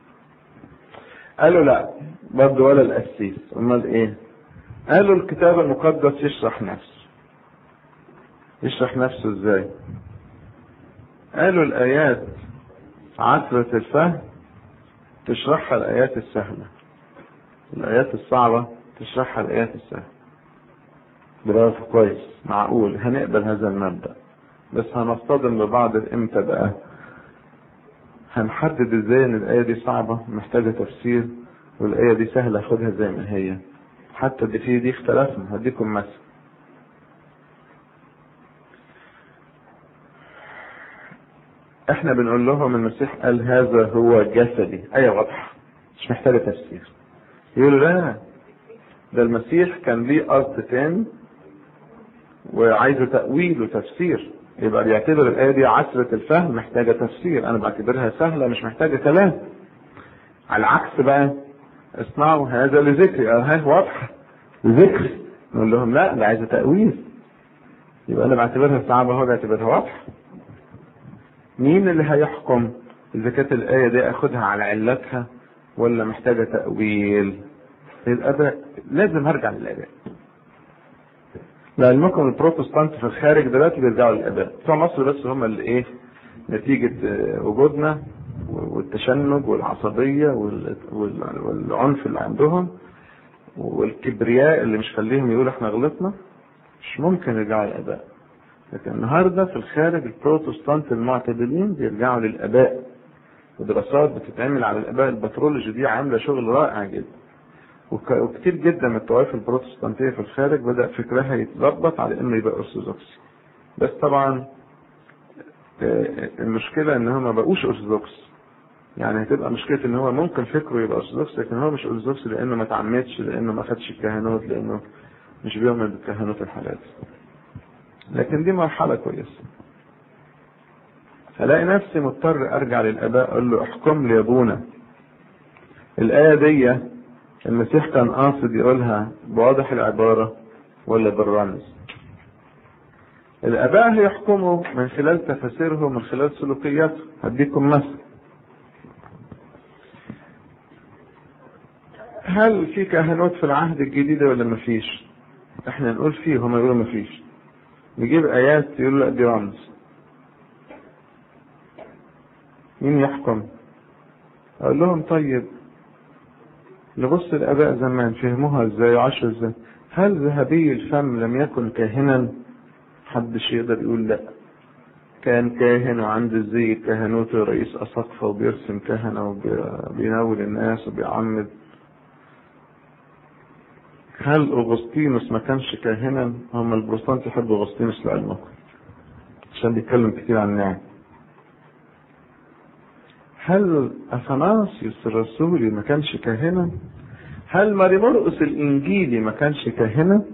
قالوا لا برضه ولا القسيس امال ايه؟ قالوا الكتاب المقدس يشرح نفسه يشرح نفسه ازاي؟ قالوا الآيات عسرة الفهم تشرحها الآيات السهلة الآيات الصعبة تشرحها الآيات السهلة برافو كويس معقول هنقبل هذا المبدأ بس هنصطدم ببعض امتى بقى هنحدد ازاي ان الآية دي صعبة محتاجة تفسير والآية دي سهلة اخدها زي ما هي حتى دي في دي اختلفنا هديكم مثل احنا بنقول لهم المسيح قال هذا هو جسدي ايه واضحه مش محتاجه تفسير يقولوا لا ده المسيح كان ليه قصد تاني وعايزه تأويل وتفسير يبقى بيعتبر الآية دي عسرة الفهم محتاجة تفسير أنا بعتبرها سهلة مش محتاجة كلام على العكس بقى اصنعوا هذا لذكري ها واضحة لذكري نقول لهم لا ده عايزة تأويل يبقى أنا بعتبرها صعبة هو بيعتبرها واضحة مين اللي هيحكم اذا كانت الايه دي اخدها على علتها ولا محتاجه تاويل الاباء لازم هرجع للاباء لعلمكم البروتستانت في الخارج دلوقتي بيرجعوا للاباء بتوع مصر بس هم اللي ايه نتيجه وجودنا والتشنج والعصبيه والعنف اللي عندهم والكبرياء اللي مش خليهم يقولوا احنا غلطنا مش ممكن يرجعوا للاباء لكن النهارده في الخارج البروتستانت المعتدلين بيرجعوا للاباء ودراسات بتتعمل على الاباء البترولوجي دي عامله شغل رائع جدا وكتير جدا من الطوائف البروتستانتيه في الخارج بدا فكرها يتظبط على انه يبقى ارثوذكسي بس طبعا المشكله ان هم ما بقوش ارثوذكس يعني هتبقى مشكله ان هو ممكن فكره يبقى ارثوذكس لكن هو مش ارثوذكس لانه ما اتعمدش لانه ما خدش الكهنوت لانه مش بيؤمن بالكهنوت الحلال لكن دي مرحلة كويسة هلاقي نفسي مضطر ارجع للاباء اقول له احكم لي يا ابونا الايه دي المسيح كان قاصد يقولها بواضح العباره ولا بالرمز الاباء هيحكموا من خلال تفاسيرهم من خلال سلوكياتهم هديكم مثل هل في كهنوت في العهد الجديد ولا مفيش احنا نقول فيه هما يقولوا مفيش نجيب ايات يقول لا دي رمز مين يحكم اقول لهم طيب نبص الاباء زمان فهموها ازاي وعاشوا ازاي هل ذهبي الفم لم يكن كاهنا محدش يقدر يقول لا كان كاهن وعنده زي الكهنوت رئيس أساقفة وبيرسم كهنة وبيناول الناس وبيعمد هل أغسطينوس ما كانش كاهنا هم البروتستانت يحبوا أغسطينوس لعلمكم عشان بيتكلم كتير عن النعم هل أثناسيوس الرسولي ما كانش كاهنا هل ماري مرقس الإنجيلي ما كانش كاهنا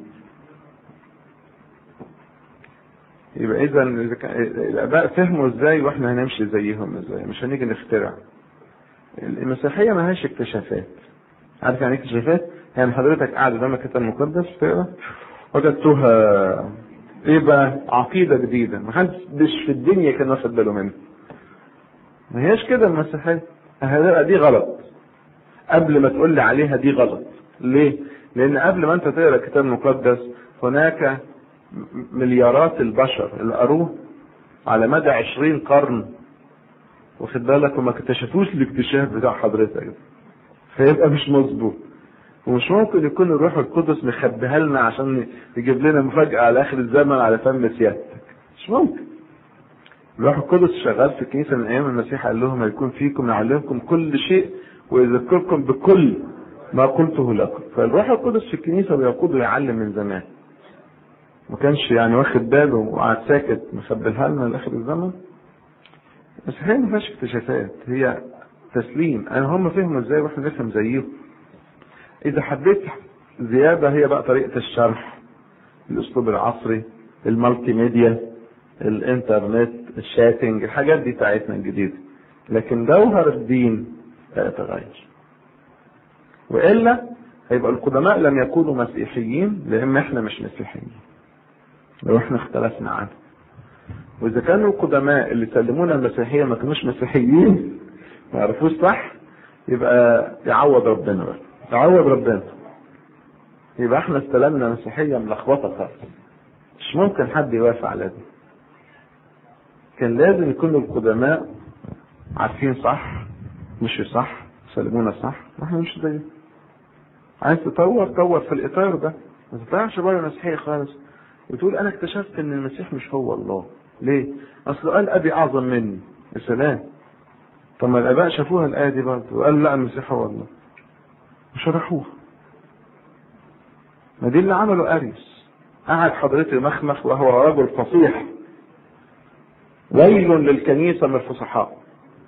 يبقى اذا الاباء فهموا ازاي واحنا هنمشي زيهم ازاي مش هنيجي نخترع المسيحيه ما هيش اكتشافات عارف يعني اكتشافات يعني حضرتك قاعد قدام الكتاب المقدس تقرا وجدتوها ايه بقى عقيده جديده ما حدش في الدنيا كان واخد باله منها ما هيش كده المسيحيه هذا دي غلط قبل ما تقول لي عليها دي غلط ليه لان قبل ما انت تقرا الكتاب المقدس هناك مليارات البشر اللي قروه على مدى عشرين قرن واخد بالك وما اكتشفوش الاكتشاف بتاع حضرتك فيبقى مش مظبوط ومش ممكن يكون الروح القدس مخبيها لنا عشان يجيب لنا مفاجأة على آخر الزمن على فم سيادتك مش ممكن الروح القدس شغال في الكنيسة من أيام المسيح قال لهم هيكون فيكم يعلمكم كل شيء ويذكركم بكل ما قلته لكم فالروح القدس في الكنيسة بيقود ويعلم من زمان ما كانش يعني واخد باله وقعد ساكت مخبلها لنا لاخر الزمن المسيحيه ما فيهاش اكتشافات هي تسليم انا هم فهموا ازاي واحنا نفهم زيهم اذا حبيت زيادة هي بقى طريقة الشرح الاسلوب العصري المالتي ميديا الانترنت الشاتنج الحاجات دي بتاعتنا الجديدة لكن جوهر الدين لا يتغير والا هيبقى القدماء لم يكونوا مسيحيين لان احنا مش مسيحيين لو احنا اختلفنا عنه واذا كانوا القدماء اللي سلمونا المسيحيه ما كانوش مسيحيين ما يعرفوش صح يبقى يعوض ربنا بقى يعوض ربنا يبقى احنا استلمنا مسيحيه ملخبطه خالص مش ممكن حد يوافق على دي كان لازم يكونوا القدماء عارفين صح مش صح سلمونا صح واحنا مش زيهم عايز تطور طور في الاطار ده ما تطلعش بره المسيحيه خالص وتقول انا اكتشفت ان المسيح مش هو الله ليه اصل قال ابي اعظم مني يا سلام طب ما الاباء شافوها الايه دي برضه وقالوا لا المسيح هو الله وشرحوها ما دي اللي عمله اريوس قعد حضرتي مخمخ وهو رجل فصيح ويل للكنيسه من الفصحاء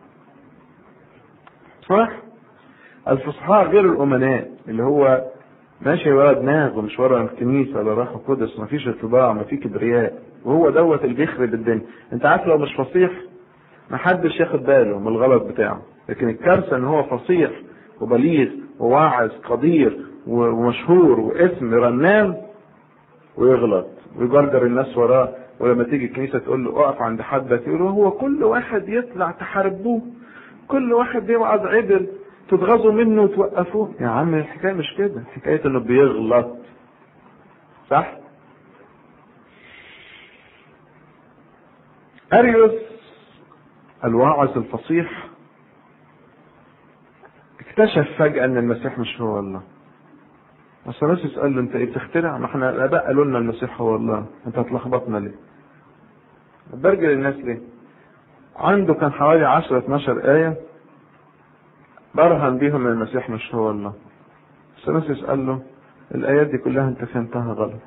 صح الفصحاء غير الامناء اللي هو ماشي ورا دماغه ومش ورا الكنيسه ولا روح القدس مفيش اتباع مفيش كبرياء وهو دوت اللي بيخرب الدنيا انت عارف لو مش فصيح محدش ياخد باله من الغلط بتاعه لكن الكارثه ان هو فصيح وبليغ وواعظ قدير ومشهور واسم رنان ويغلط ويجرجر الناس وراه ولما تيجي الكنيسه تقول له اقف عند حدك يقول هو كل واحد يطلع تحاربوه كل واحد يوعظ عدل تتغاظوا منه وتوقفوه يا عم الحكايه مش كده حكايه انه بيغلط صح اريوس الواعظ الفصيح اكتشف فجأة ان المسيح مش هو الله اثناسيوس قال له انت ايه بتخترع ما احنا الاباء قالوا لنا المسيح هو الله انت هتلخبطنا ليه برجل الناس ليه عنده كان حوالي 10 12 آية برهن بيهم ان المسيح مش هو الله اثناسيوس قال له الآيات دي كلها انت فهمتها غلط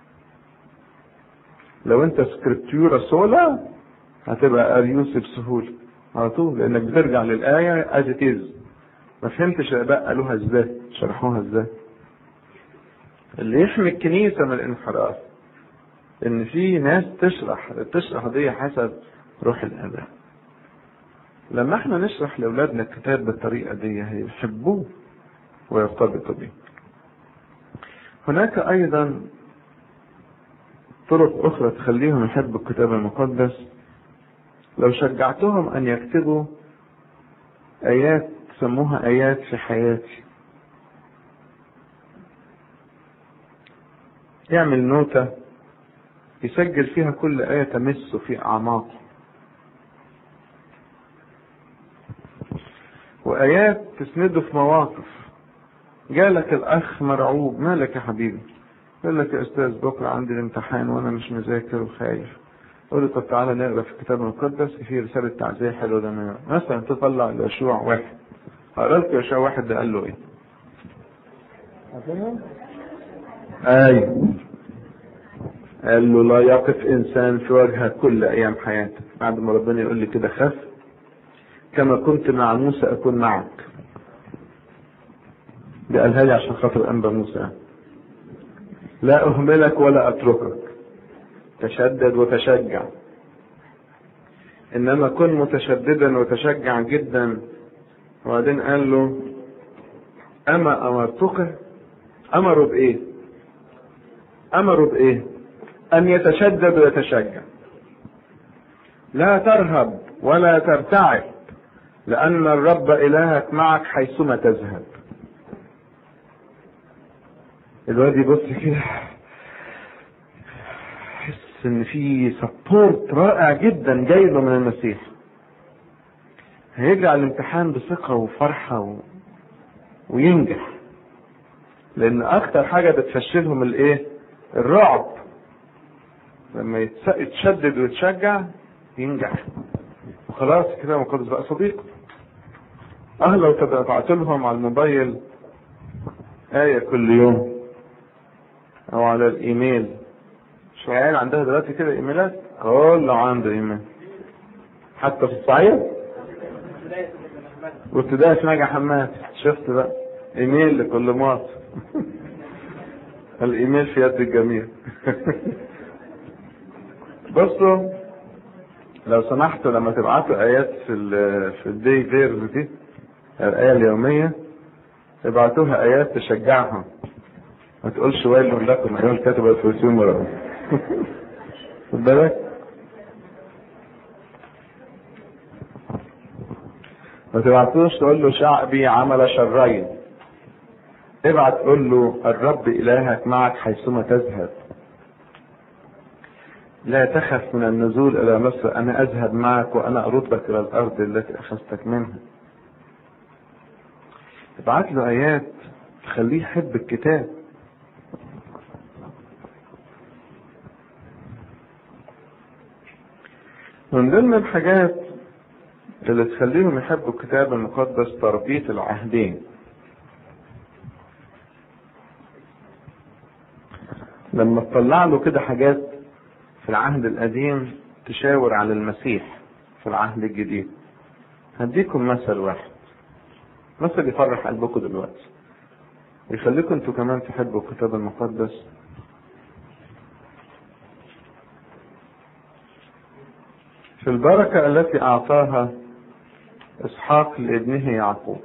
لو انت سكريبتورا سولا هتبقى اريوس بسهولة على طول لانك بترجع للآية از ات ما فهمتش الآباء قالوها ازاي شرحوها ازاي اللي يحمي الكنيسة من الانحراف ان في ناس تشرح تشرح دي حسب روح الآباء لما احنا نشرح لاولادنا الكتاب بالطريقة دي هيحبوه ويرتبطوا بيه هناك ايضا طرق اخرى تخليهم يحبوا الكتاب المقدس لو شجعتهم ان يكتبوا ايات سموها ايات في حياتي يعمل نوتة يسجل فيها كل آية تمسه في أعماقه وآيات تسنده في مواقف جالك الأخ مرعوب مالك يا حبيبي يقول لك يا أستاذ بكرة عندي الامتحان وأنا مش مذاكر وخايف قول له طب تعالى نقرا في الكتاب المقدس في رسالة تعزية حلوة ده مثلا تطلع ليشوع واحد هقرا لك يشوع واحد ده قال له إيه؟ أيوه قال له لا يقف إنسان في وجهك كل أيام حياتك بعد ما ربنا يقول لي كده خف كما كنت مع موسى أكون معك دي قالها لي عشان خاطر أنبا موسى لا أهملك ولا أتركك تشدد وتشجع إنما كن متشددا وتشجع جدا وبعدين قال له أما أمرتك أمروا بإيه؟ أمروا بإيه؟ أن يتشدد ويتشجع لا ترهب ولا ترتعب لأن الرب إلهك معك حيثما تذهب الواد يبص كده يحس ان في سبورت رائع جدا جاي له من المسيح هيرجع الامتحان بثقة وفرحة و... وينجح لأن أكتر حاجة بتفشلهم الإيه؟ الرعب لما يتس... يتشدد ويتشجع ينجح وخلاص كده المقدس بقى صديق اه لو تبعت لهم على الموبايل آية كل يوم أو على الإيميل مش العيال عندها دلوقتي كده إيميلات؟ كله عنده إيميل حتى في الصعيد؟ وابتدائي في نجا حماد شفت بقى ايميل لكل مواطن الايميل في يد الجميع بصوا لو سمحتوا لما تبعتوا ايات في ال في الدي فيرز دي الايه اليوميه ابعتوها ايات تشجعهم ما تقولش ويل لكم ايها الكاتب الفرسيون مرة خد بالك ما تبعتوش تقول له شعبي عمل شرين ابعت قول له الرب الهك معك حيثما تذهب لا تخف من النزول الى مصر انا اذهب معك وانا اردك الى الارض التي اخذتك منها ابعت له ايات تخليه يحب الكتاب من ضمن الحاجات اللي تخليهم يحبوا الكتاب المقدس تربية العهدين لما تطلع له كده حاجات في العهد القديم تشاور على المسيح في العهد الجديد هديكم مثل واحد مثل يفرح قلبكم دلوقتي ويخليكم انتوا كمان تحبوا الكتاب المقدس في البركة التي أعطاها إسحاق لابنه يعقوب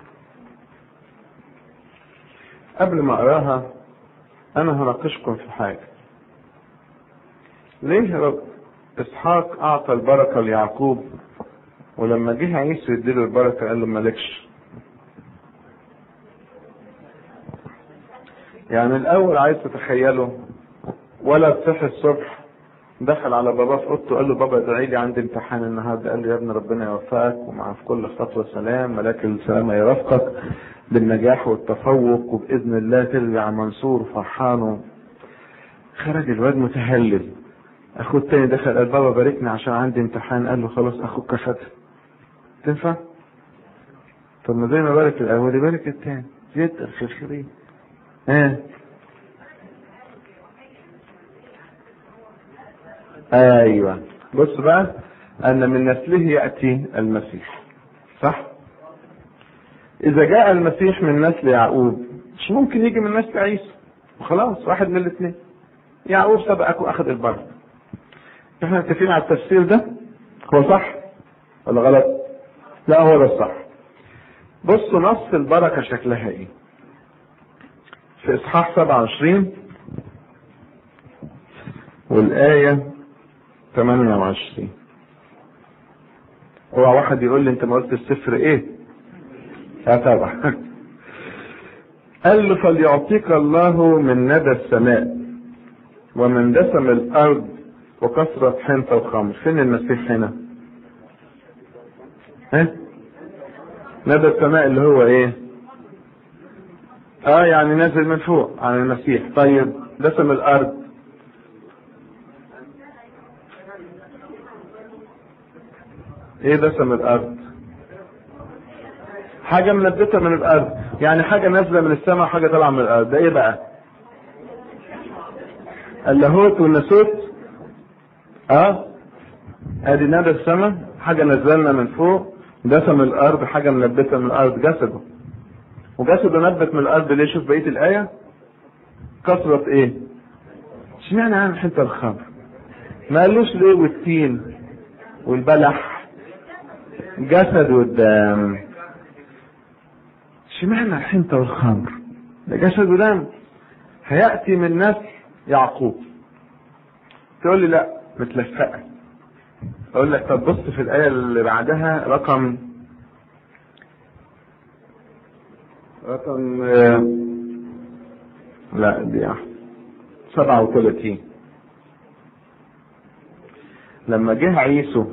قبل ما أقراها أنا هناقشكم في حاجة ليه رب إسحاق أعطى البركة ليعقوب ولما جه عيسى يديله البركة قال له مالكش يعني الأول عايز تتخيله ولد صحي الصبح دخل على باباه في اوضته قال له بابا ادعي لي عندي امتحان النهارده قال له يا ابني ربنا يوفقك ومع في كل خطوه سلام ملاك السلامه يرافقك بالنجاح والتفوق وباذن الله ترجع منصور فرحان خرج الواد متهلل اخوه التاني دخل قال بابا باركني عشان عندي امتحان قال له خلاص اخوك خدها تنفع؟ طب ما زي ما بارك الاول يبارك التاني زيادة الخير خيرين ها ايوه بص بقى ان من نسله ياتي المسيح صح اذا جاء المسيح من نسل يعقوب مش ممكن يجي من نسل عيسى وخلاص واحد من الاثنين يعقوب سبقك واخذ البركه احنا متفقين على التفسير ده هو صح ولا غلط لا هو ده الصح بصوا نص البركه شكلها ايه في اصحاح 27 والايه 28 هو واحد يقول لي انت ما قلت السفر ايه اه طبعا قال له فليعطيك الله من ندى السماء ومن دسم الارض وكثرة حنطة وخمر فين المسيح هنا ها ندى السماء اللي هو ايه اه يعني نازل من فوق عن المسيح طيب دسم الارض ايه دسم الارض حاجة منبتة من الارض يعني حاجة نازلة من السماء وحاجة طالعة من الارض ده ايه بقى اللاهوت والناسوت اه ادي ندى السماء حاجة نازلة لنا من فوق دسم الارض حاجة منبتة من الارض جسده وجسده نبت من الارض ليه شوف بقية الاية كثرة ايه اشمعنى عن حتة الخمر ما قالوش ليه والتين والبلح جسد والدم اشمعنى الحنطة والخمر ده جسد ودم هيأتي من نسل يعقوب تقول لي لا متلفقة اقول لك طب بص في الآية اللي بعدها رقم رقم لا دي سبعة وثلاثين لما جه عيسو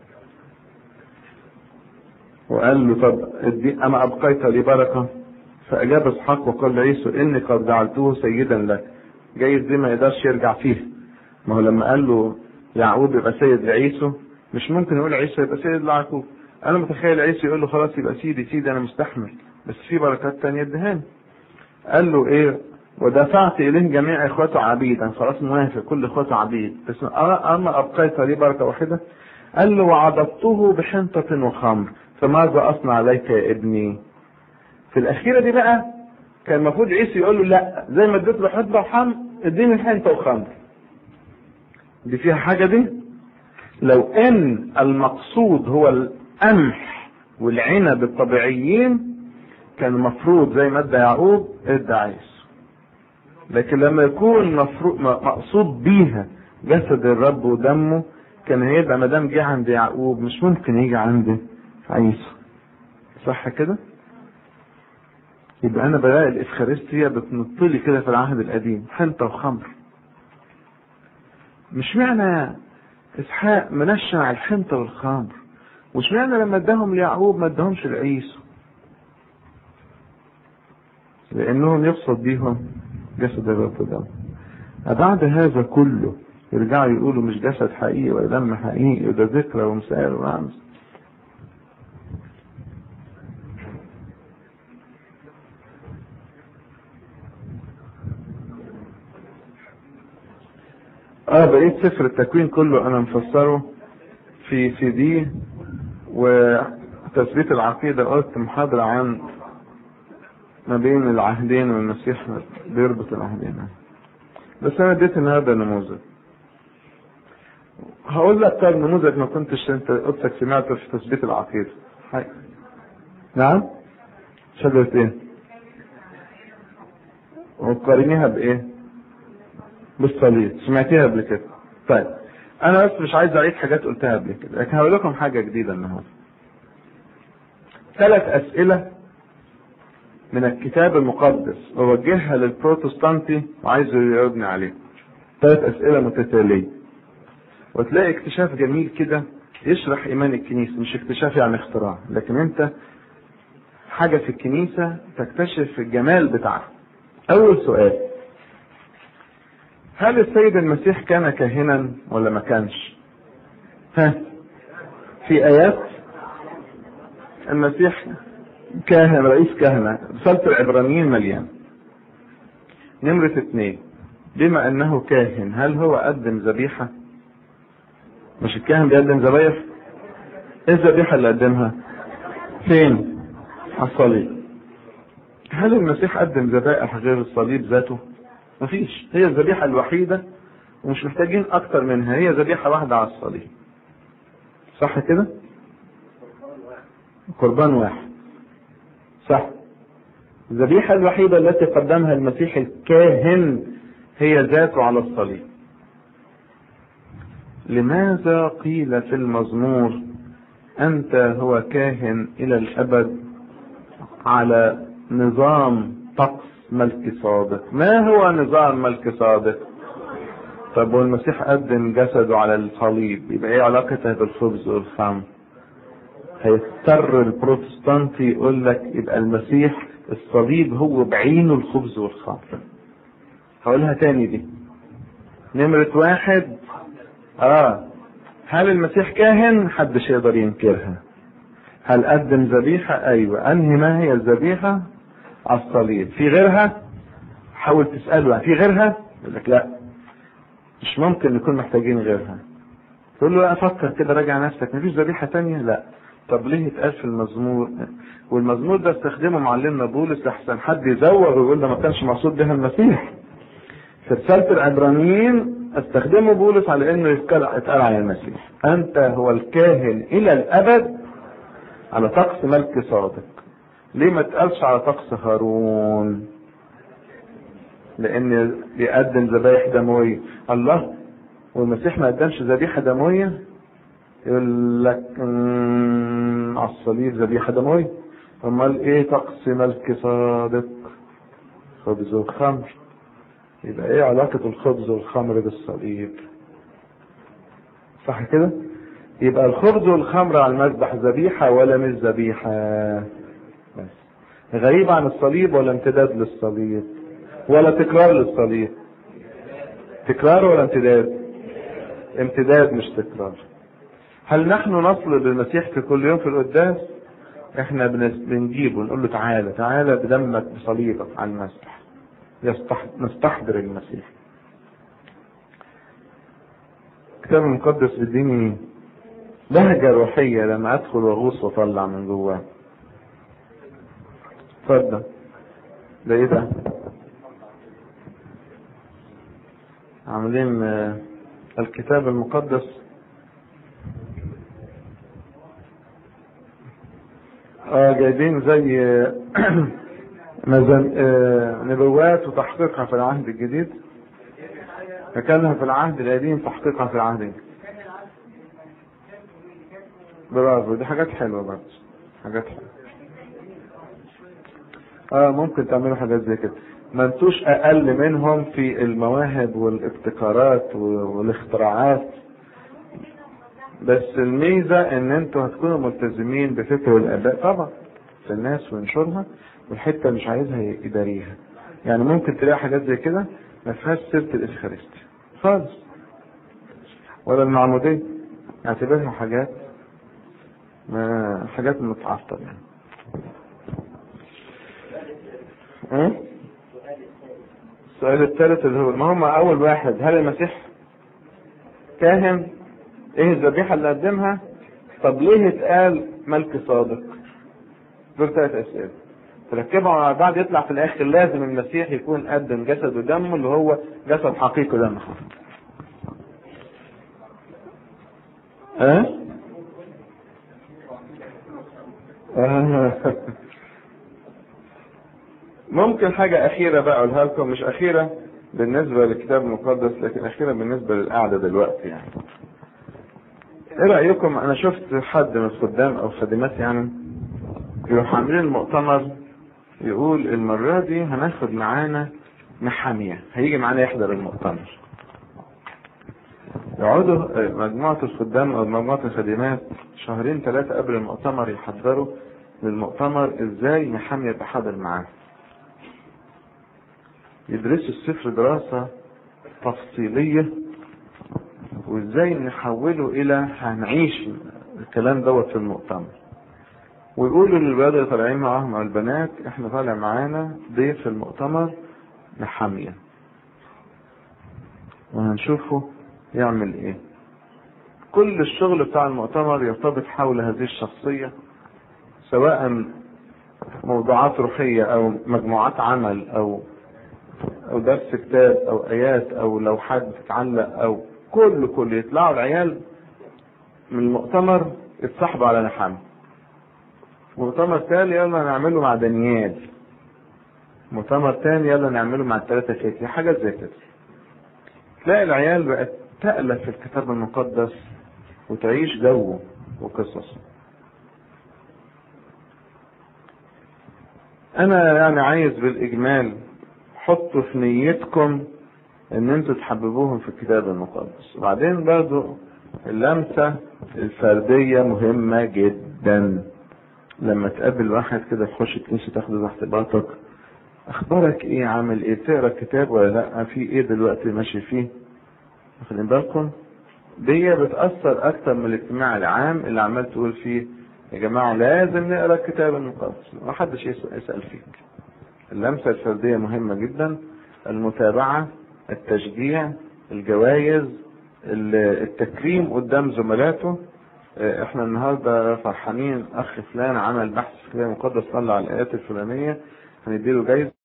وقال له طب أما أبقيت لي بركة فأجاب إسحاق وقال لعيسو إني قد جعلته سيدا لك جايز دي ما يقدرش يرجع فيها ما هو لما قال له يعقوب يبقى سيد لعيسو مش ممكن يقول عيسو يبقى سيد ليعقوب أنا متخيل عيسو يقول له خلاص يبقى سيدي سيدي أنا مستحمل بس في بركات تانية ادهاني قال له إيه ودفعت إليه جميع إخوته عبيدا خلاص موافق كل إخوته عبيد بس أما أبقيت لي بركة واحدة قال له وعضبته بحنطة وخمر فماذا أصنع عليك يا ابني في الأخيرة دي بقى كان المفروض عيسى يقول له لا زي ما اديت له حنطة وخمر اديني حنطة وخمر دي فيها حاجة دي لو ان المقصود هو القمح والعنب الطبيعيين كان المفروض زي ما ادى يعقوب ادى عيسى لكن لما يكون مفروض مقصود بيها جسد الرب ودمه كان هيبقى ما دام جه عند يعقوب مش ممكن يجي عند عيسى صح كده؟ يبقى انا بلاقي الافخارستيا بتنطلي كده في العهد القديم حنطه وخمر مش معنى اسحاق منشن على الحنطه والخمر وش معنى لما اداهم ليعقوب ما اداهمش لعيسى لانهم يقصد بيهم جسد الرب ودم بعد هذا كله يرجعوا يقولوا مش جسد حقيقي ولا دم حقيقي وده ذكرى ومثال ورمز اه بقيت سفر التكوين كله انا مفسره في سي دي وتثبيت العقيدة قلت محاضرة عن ما بين العهدين والمسيح بيربط العهدين بس انا اديت النهارده نموذج هقول لك طيب نموذج ما كنتش انت قلتك سمعته في تثبيت العقيدة حي. نعم شجرة ايه وتقارنيها بايه بالصليب سمعتيها قبل كده طيب انا بس مش عايز اعيد حاجات قلتها قبل كده لكن هقول لكم حاجه جديده النهارده ثلاث اسئله من الكتاب المقدس بوجهها للبروتستانتي وعايزه يجاوبني عليها ثلاث اسئله متتاليه وتلاقي اكتشاف جميل كده يشرح ايمان الكنيسه مش اكتشاف يعني اختراع لكن انت حاجه في الكنيسه تكتشف الجمال بتاعها اول سؤال هل السيد المسيح كان كاهنا ولا ما كانش ها في ايات المسيح كاهن رئيس كهنة رسالة العبرانيين مليان نمرة اثنين بما انه كاهن هل هو قدم ذبيحة مش الكاهن بيقدم ذبايح ايه الذبيحة اللي قدمها فين على الصليب هل المسيح قدم ذبائح غير الصليب ذاته مفيش هي الذبيحة الوحيدة ومش محتاجين أكتر منها هي ذبيحة واحدة على الصليب صح كده؟ قربان واحد صح الذبيحة الوحيدة التي قدمها المسيح الكاهن هي ذاته على الصليب لماذا قيل في المزمور أنت هو كاهن إلى الأبد على نظام طقس ملك صادق ما هو نظام ملك صادق طب والمسيح قدم جسده على الصليب يبقى ايه علاقتها بالخبز والخمر هيضطر البروتستانتي يقول لك يبقى المسيح الصليب هو بعينه الخبز والخمر هقولها تاني دي نمرة واحد اه هل المسيح كاهن محدش يقدر ينكرها هل قدم ذبيحة ايوه انهي ما هي الذبيحة على الصليب في غيرها حاول تسأله في غيرها يقول لك لا مش ممكن نكون محتاجين غيرها تقول له لا فكر كده راجع نفسك مفيش ذبيحة تانية لا طب ليه اتقال في المزمور والمزمور ده استخدمه معلمنا بولس لحسن حد يزوغ ويقول ده ما كانش مقصود بها المسيح في رسالة العبرانيين استخدمه بولس على انه يتقال عن المسيح انت هو الكاهن الى الابد على طقس ملك صادق ليه ما تقالش على طقس هارون لان بيقدم ذبايح دمويه الله والمسيح ما قدمش ذبيحه دمويه يقول لك على الصليب ذبيحه دمويه امال ايه طقس ملك صادق خبز وخمر يبقى ايه علاقة الخبز والخمر بالصليب صح كده يبقى الخبز والخمر على المذبح ذبيحة ولا مش ذبيحة بس غريب عن الصليب ولا امتداد للصليب ولا تكرار للصليب تكرار ولا امتداد امتداد مش تكرار هل نحن نصل بالمسيح في كل يوم في القداس احنا بنجيبه نقول له تعالى تعالى بدمك بصليبك على المسبح نستحضر المسيح الكتاب المقدس بيديني بهجة روحية لما ادخل واغوص واطلع من جواه اتفضل ده ايه ده عاملين آه، الكتاب المقدس اه جايبين زي آه، مزن... آه، نبوات وتحقيقها في العهد الجديد مكانها في العهد القديم تحقيقها في العهد الجديد برافو دي حاجات حلوه برضه حاجات حلوه اه ممكن تعملوا حاجات زي كده ما انتوش اقل منهم في المواهب والابتكارات والاختراعات بس الميزة ان انتوا هتكونوا ملتزمين بفكر الاباء طبعا في الناس وينشرها والحتة مش عايزها يداريها يعني ممكن تلاقي حاجات زي كده ما فيهاش سيرة الافخارستي خالص ولا المعمودية اعتبرها حاجات ما حاجات متعطل يعني ايه؟ السؤال الثالث اللي هو ما هم اول واحد هل المسيح كاهن ايه الذبيحة اللي قدمها طب ليه اتقال ملك صادق دول ثلاث اسئله تركبهم على بعض يطلع في الاخر لازم المسيح يكون قدم جسد ودمه اللي هو جسد حقيقي دم حقيقي اه آه. ممكن حاجة أخيرة بقى أقولها لكم مش أخيرة بالنسبة للكتاب المقدس لكن أخيرة بالنسبة للقعدة دلوقتي يعني. إيه رأيكم أنا شفت حد من الخدام أو خادمات يعني يروح عاملين المؤتمر يقول المرة دي هناخد معانا محامية هيجي معانا يحضر المؤتمر. يقعدوا مجموعة الخدام أو مجموعة الخادمات شهرين ثلاثة قبل المؤتمر يحضروا للمؤتمر ازاي محامي يبقى حاضر معاه. يدرسوا السفر دراسة تفصيلية وازاي نحوله الى هنعيش الكلام دوت في المؤتمر ويقولوا للولاد اللي طالعين معاهم او البنات احنا طالع معانا ضيف في المؤتمر محامية وهنشوفه يعمل ايه كل الشغل بتاع المؤتمر يرتبط حول هذه الشخصية سواء موضوعات روحية او مجموعات عمل او او درس كتاب او ايات او لو حد اتعلق او كل كل يطلعوا العيال من المؤتمر يتصاحبوا على نحام مؤتمر تاني يلا نعمله مع دانيال مؤتمر تاني يلا نعمله مع الثلاثة فكري حاجة زي كده تلاقي العيال بقت تألف في الكتاب المقدس وتعيش جوه وقصص انا يعني عايز بالاجمال حطوا في نيتكم ان انتوا تحببوهم في الكتاب المقدس وبعدين برضو اللمسة الفردية مهمة جدا لما تقابل واحد كده تخش الكنيسة تاخده تحت باطك اخبارك ايه عامل ايه تقرا الكتاب ولا لا في ايه دلوقتي ماشي فيه واخدين بالكم دي بتأثر اكتر من الاجتماع العام اللي عمال تقول فيه يا جماعة لازم نقرا الكتاب المقدس محدش يسأل فيك اللمسة الفردية مهمة جدا المتابعة التشجيع الجوائز التكريم قدام زملاته احنا النهارده فرحانين اخ فلان عمل بحث في الكتاب المقدس طلع الايات الفلانيه هنديله جايزه